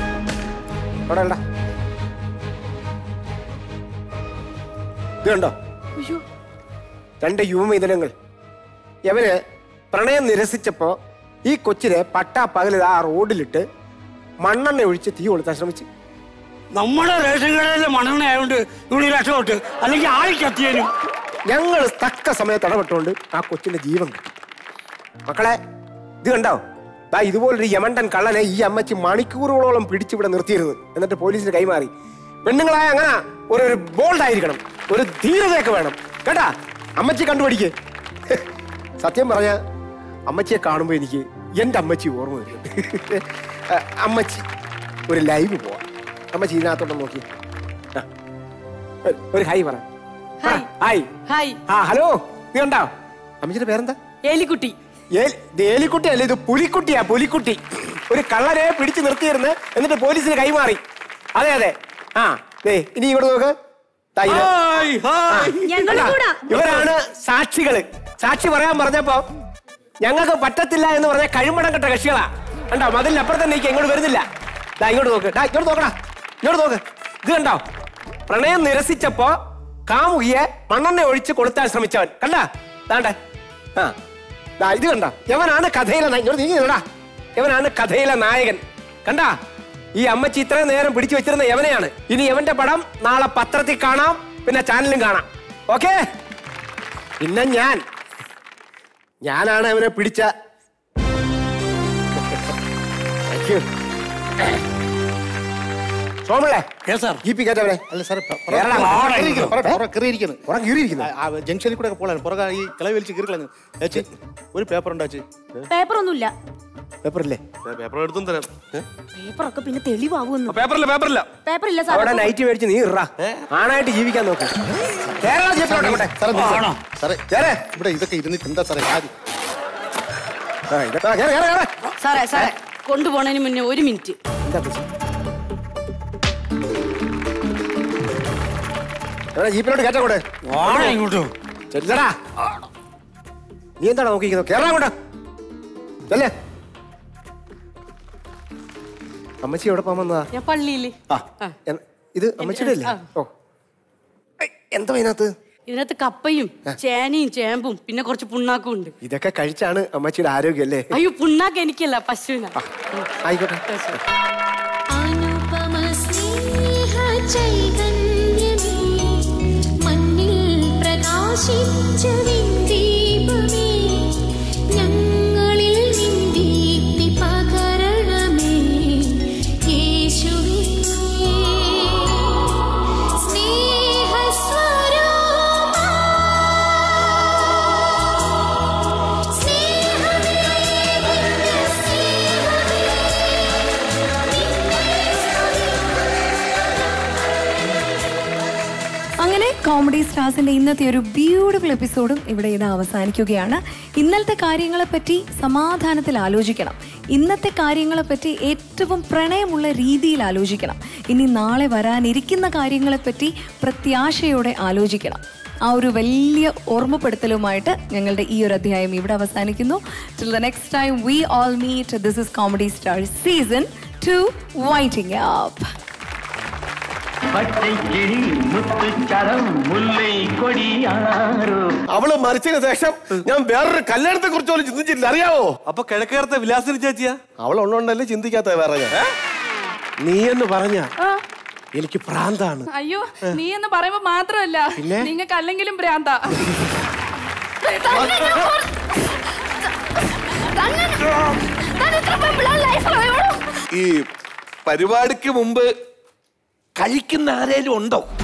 അവിടെ ഉണ്ടാ. ഇത് കണ്ടോ രണ്ട് യുവമിഥുനങ്ങൾ ഇവര് പ്രണയം നിരസിച്ചപ്പോ ഈ കൊച്ചിനെ പട്ടാ പകല് ആ റോഡിലിട്ട് മണ്ണെണ്ണ ഒഴിച്ച് തീ കൊളുത്താൻ ശ്രമിച്ചു നമ്മുടെ റേഷൻ കടയിലെ മണ്ണെണ്ണ ആയതുകൊണ്ട് ഇവിടെ രക്ഷപ്പെട്ട് അല്ലെങ്കിൽ ആൾ കത്തിയേനും ഞങ്ങൾ തക്ക സമയത്ത് ഇടപെട്ടുകൊണ്ട് ആ കൊച്ചിന്റെ ജീവൻ കിട്ടി മക്കളെ ഇത് കണ്ടോ ദാ ഇതുപോലൊരു യമണ്ടൻ കള്ളനെ ഈ അമ്മച്ചി മണിക്കൂറുകളോളം പിടിച്ചിവിടെ നിർത്തിയിരുന്നു എന്നിട്ട് പോലീസിന് കൈമാറി പെണ്ണുങ്ങളായ അങ്ങനെ ഒരു ഒരു ബോൾഡ് ആയിരിക്കണം ഒരു ധീരതയൊക്കെ വേണം കേട്ടാ അമ്മച്ചി കണ്ടുപിടിക്ക് സത്യം പറഞ്ഞ അമ്മച്ചിയെ കാണുമ്പോൾ എനിക്ക് എൻ്റെ അമ്മച്ചി ഓർമ്മ വരുന്നുണ്ട് ആ, അമ്മച്ചി ഒരു ലൈവ് പോവാം അമ്മച്ചി ഇതിനകത്തോട്ട് നോക്കി ആ. ഒരു- ഒരു ഹായ് പറ പറ. ഹായ് ഹായ് ആ ഹലോ നീ കണ്ടോ അമ്മച്ചിയുടെ പേരെന്താ ഏലിക്കുട്ടി ഏൽ- ഇത് ഏലിക്കുട്ടി അല്ല ഇത് പുലിക്കുട്ടിയാ പുലിക്കുട്ടി ഒരു കള്ളനെ പിടിച്ചു നിർത്തിയിരുന്ന് എന്നിട്ട് പോലീസിന് കൈമാറി അതെ അതെ ആ ദേ ഇനി ഇങ്ങോട്ട് നോക്ക് ദാ ഇത്. ആ. ഞങ്ങളും കണ്ടാ? കൂടാ. ഇവരാണ് സാക്ഷികള് സാക്ഷി പറയാൻ പറഞ്ഞപ്പോ ഞങ്ങൾക്ക് പറ്റത്തില്ല എന്ന് പറഞ്ഞ കഴിമടം കെട്ട കക്ഷികളാ കണ്ടോ മതിലിനപ്പുറത്ത് തന്നെ ഇങ്ങോട്ട് വരുന്നില്ല ദാ ഇങ്ങോട്ട് നോക്ക് ദാ ഇങ്ങോട്ട് നോക്കടാ ഇങ്ങോട്ട് നോക്ക് ഇത് കണ്ടോ പ്രണയം നിരസിച്ചപ്പോ കാമുകിയെ മണ്ണെണ്ണ ഒഴിച്ച് കൊളുത്താൻ ശ്രമിച്ചവൻ കണ്ടാ ദാണ്ടെ ആ ദാ ഇത് കണ്ട യവനാണ് കഥയിലെ നായ- ഇങ്ങോട്ട് നീങ്ങി നിന്നെടാ. യവനാണ് കഥയിലെ നായകൻ കണ്ടാ ഈ അമ്മച്ചി ഇത്രയും നേരം പിടിച്ചു വെച്ചിരുന്ന യവനെയാണ് ഇനി യവന്റെ പടം നാളെ പത്രത്തിൽ കാണാം പിന്നെ ചാനലിലും കാണാം ഓക്കെ പിന്നെ ഞാൻ ഞാനാണ് അവനെ പിടിച്ച Thank you. സോമളെ ജി പി കയറ്റവനെ അല്ല സാർ ജംഗ്ഷനിൽ കൂടെ പോളാണ് പുറകെ ഈ കിള വലിച്ച് കീറിക്കളഞ്ഞു ചേച്ചി ഒരു പേപ്പർ ഉണ്ടാച്ചു പേപ്പർ ഒന്നുമില്ല പേപ്പറില്ലേ പേപ്പർ എടുത്തും തരാം പേപ്പറൊക്കെ പിന്നെ തെളിവാകുന്നു പേപ്പറില്ല പേപ്പറില്ല പേപ്പർ ഇല്ല അവിടെ സാർ നൈറ്റ് മേടിച്ച് നീ ഇറാ ആണായിട്ട് ജീവിക്കാൻ നോക്ക് കേരള ജീപ്പിലോട്ട് അങ്ങോട്ട്. സാറേ സാറേ കേറ്. ഇവിടെ ഇതൊക്കെ ഇരുന്നിട്ട് എന്താ സാറേ ആദ്യം ആ, ഇതൊക്കെ കേറ്, കേറ്, കേറ്. സാറേ സാറേ കൊണ്ടുപോണതിന് മുന്നേ ഒരു മിനിറ്റ് എന്താ പ്രശ്നം? എവിടെ ജീപ്പിലോട്ട് കയറ്റാ കൂടെ ഇങ്ങോട്ടോ ചെല്ലടാ നീ എന്താണ് നോക്കിയിരിക്കുന്നത് കേരള അങ്ങോട്ട് ചെല്ലേ അമ്മച്ചി എവിടെ പോകാൻ വന്നതാ ഞാൻ പള്ളിയില് ആ എൻ- ഇത് അമ്മച്ചിയുടെ അല്ലേ ആ. ഓ ഏയ്, എന്താ ഇതിനകത്ത് ഇതിനകത്ത് കപ്പയും ചേനയും ചേമ്പും പിന്നെ കുറച്ച് പുണ്ണാക്കും ഉണ്ട് ഇതൊക്കെ കഴിച്ചാണ് അമ്മച്ചിയുടെ ആരോഗ്യം അല്ലേ അയ്യോ പുണ്ണാക്ക് എനിക്കല്ല പശുവിനാ ആയിക്കോട്ടെ അനുപമ സ്നേഹ ചൈതന്യമേ മണ്ണിൽ പ്രകാശിച്ച വിന്ദീപമേ ഞങ്ങളിൽ നിന്ദീപ്തി പകരണമേ യേശുവേ സ്നേഹസ്വരൂപാ സ്നേഹമേ നിന്റെ സ്നേഹമേ അങ്ങനെ കോമഡി സ്റ്റാർസിന്റെ ഇന്നത്തെ ഒരു ബ്യൂട്ടിഫുൾ എപ്പിസോഡും ഇവിടെ ഇത് അവസാനിക്കുകയാണ് ഇന്നലത്തെ കാര്യങ്ങളെപ്പറ്റി സമാധാനത്തിൽ ആലോചിക്കണം ഇന്നത്തെ കാര്യങ്ങളെപ്പറ്റി ഏറ്റവും പ്രണയമുള്ള രീതിയിൽ ആലോചിക്കണം ഇനി നാളെ വരാനിരിക്കുന്ന കാര്യങ്ങളെപ്പറ്റി പ്രത്യാശയോടെ ആലോചിക്കണം ആ ഒരു വലിയ ഓർമ്മപ്പെടുത്തലുമായിട്ട് ഞങ്ങളുടെ ഈ ഒരു അധ്യായം ഇവിടെ അവസാനിക്കുന്നു till the next time we all meet this is Comedy Star season two waiting up പച്ചക്കിളി മുത്തുച്ചരം മുല്ലേ കൊടിയാറോ അവള് മരിച്ചതിന് ശേഷം ഞാൻ വേറൊരു കല്യാണത്തെ കുറിച്ച് പോലും ചിന്തിച്ചില്ല അറിയാവോ അപ്പൊ കിഴക്കേറത്തെ വിലാസിനി ചേച്ചിയാ അവൾ ഉള്ളോണ്ടല്ലേ ചിന്തിക്കാത്ത വേറെ ഞാൻ നീ എന്ന് പറഞ്ഞ എനിക്ക് ഭ്രാന്താണ് അയ്യോ നീ എന്ന് പറയുമ്പോ മാത്രമല്ല പിന്നെ? നിങ്ങൾക്ക് അല്ലെങ്കിലും ഭ്രാന്ത ഈ പരിപാടിക്ക് മുമ്പ് കഴിക്കുന്ന ആരേലും ഉണ്ടോ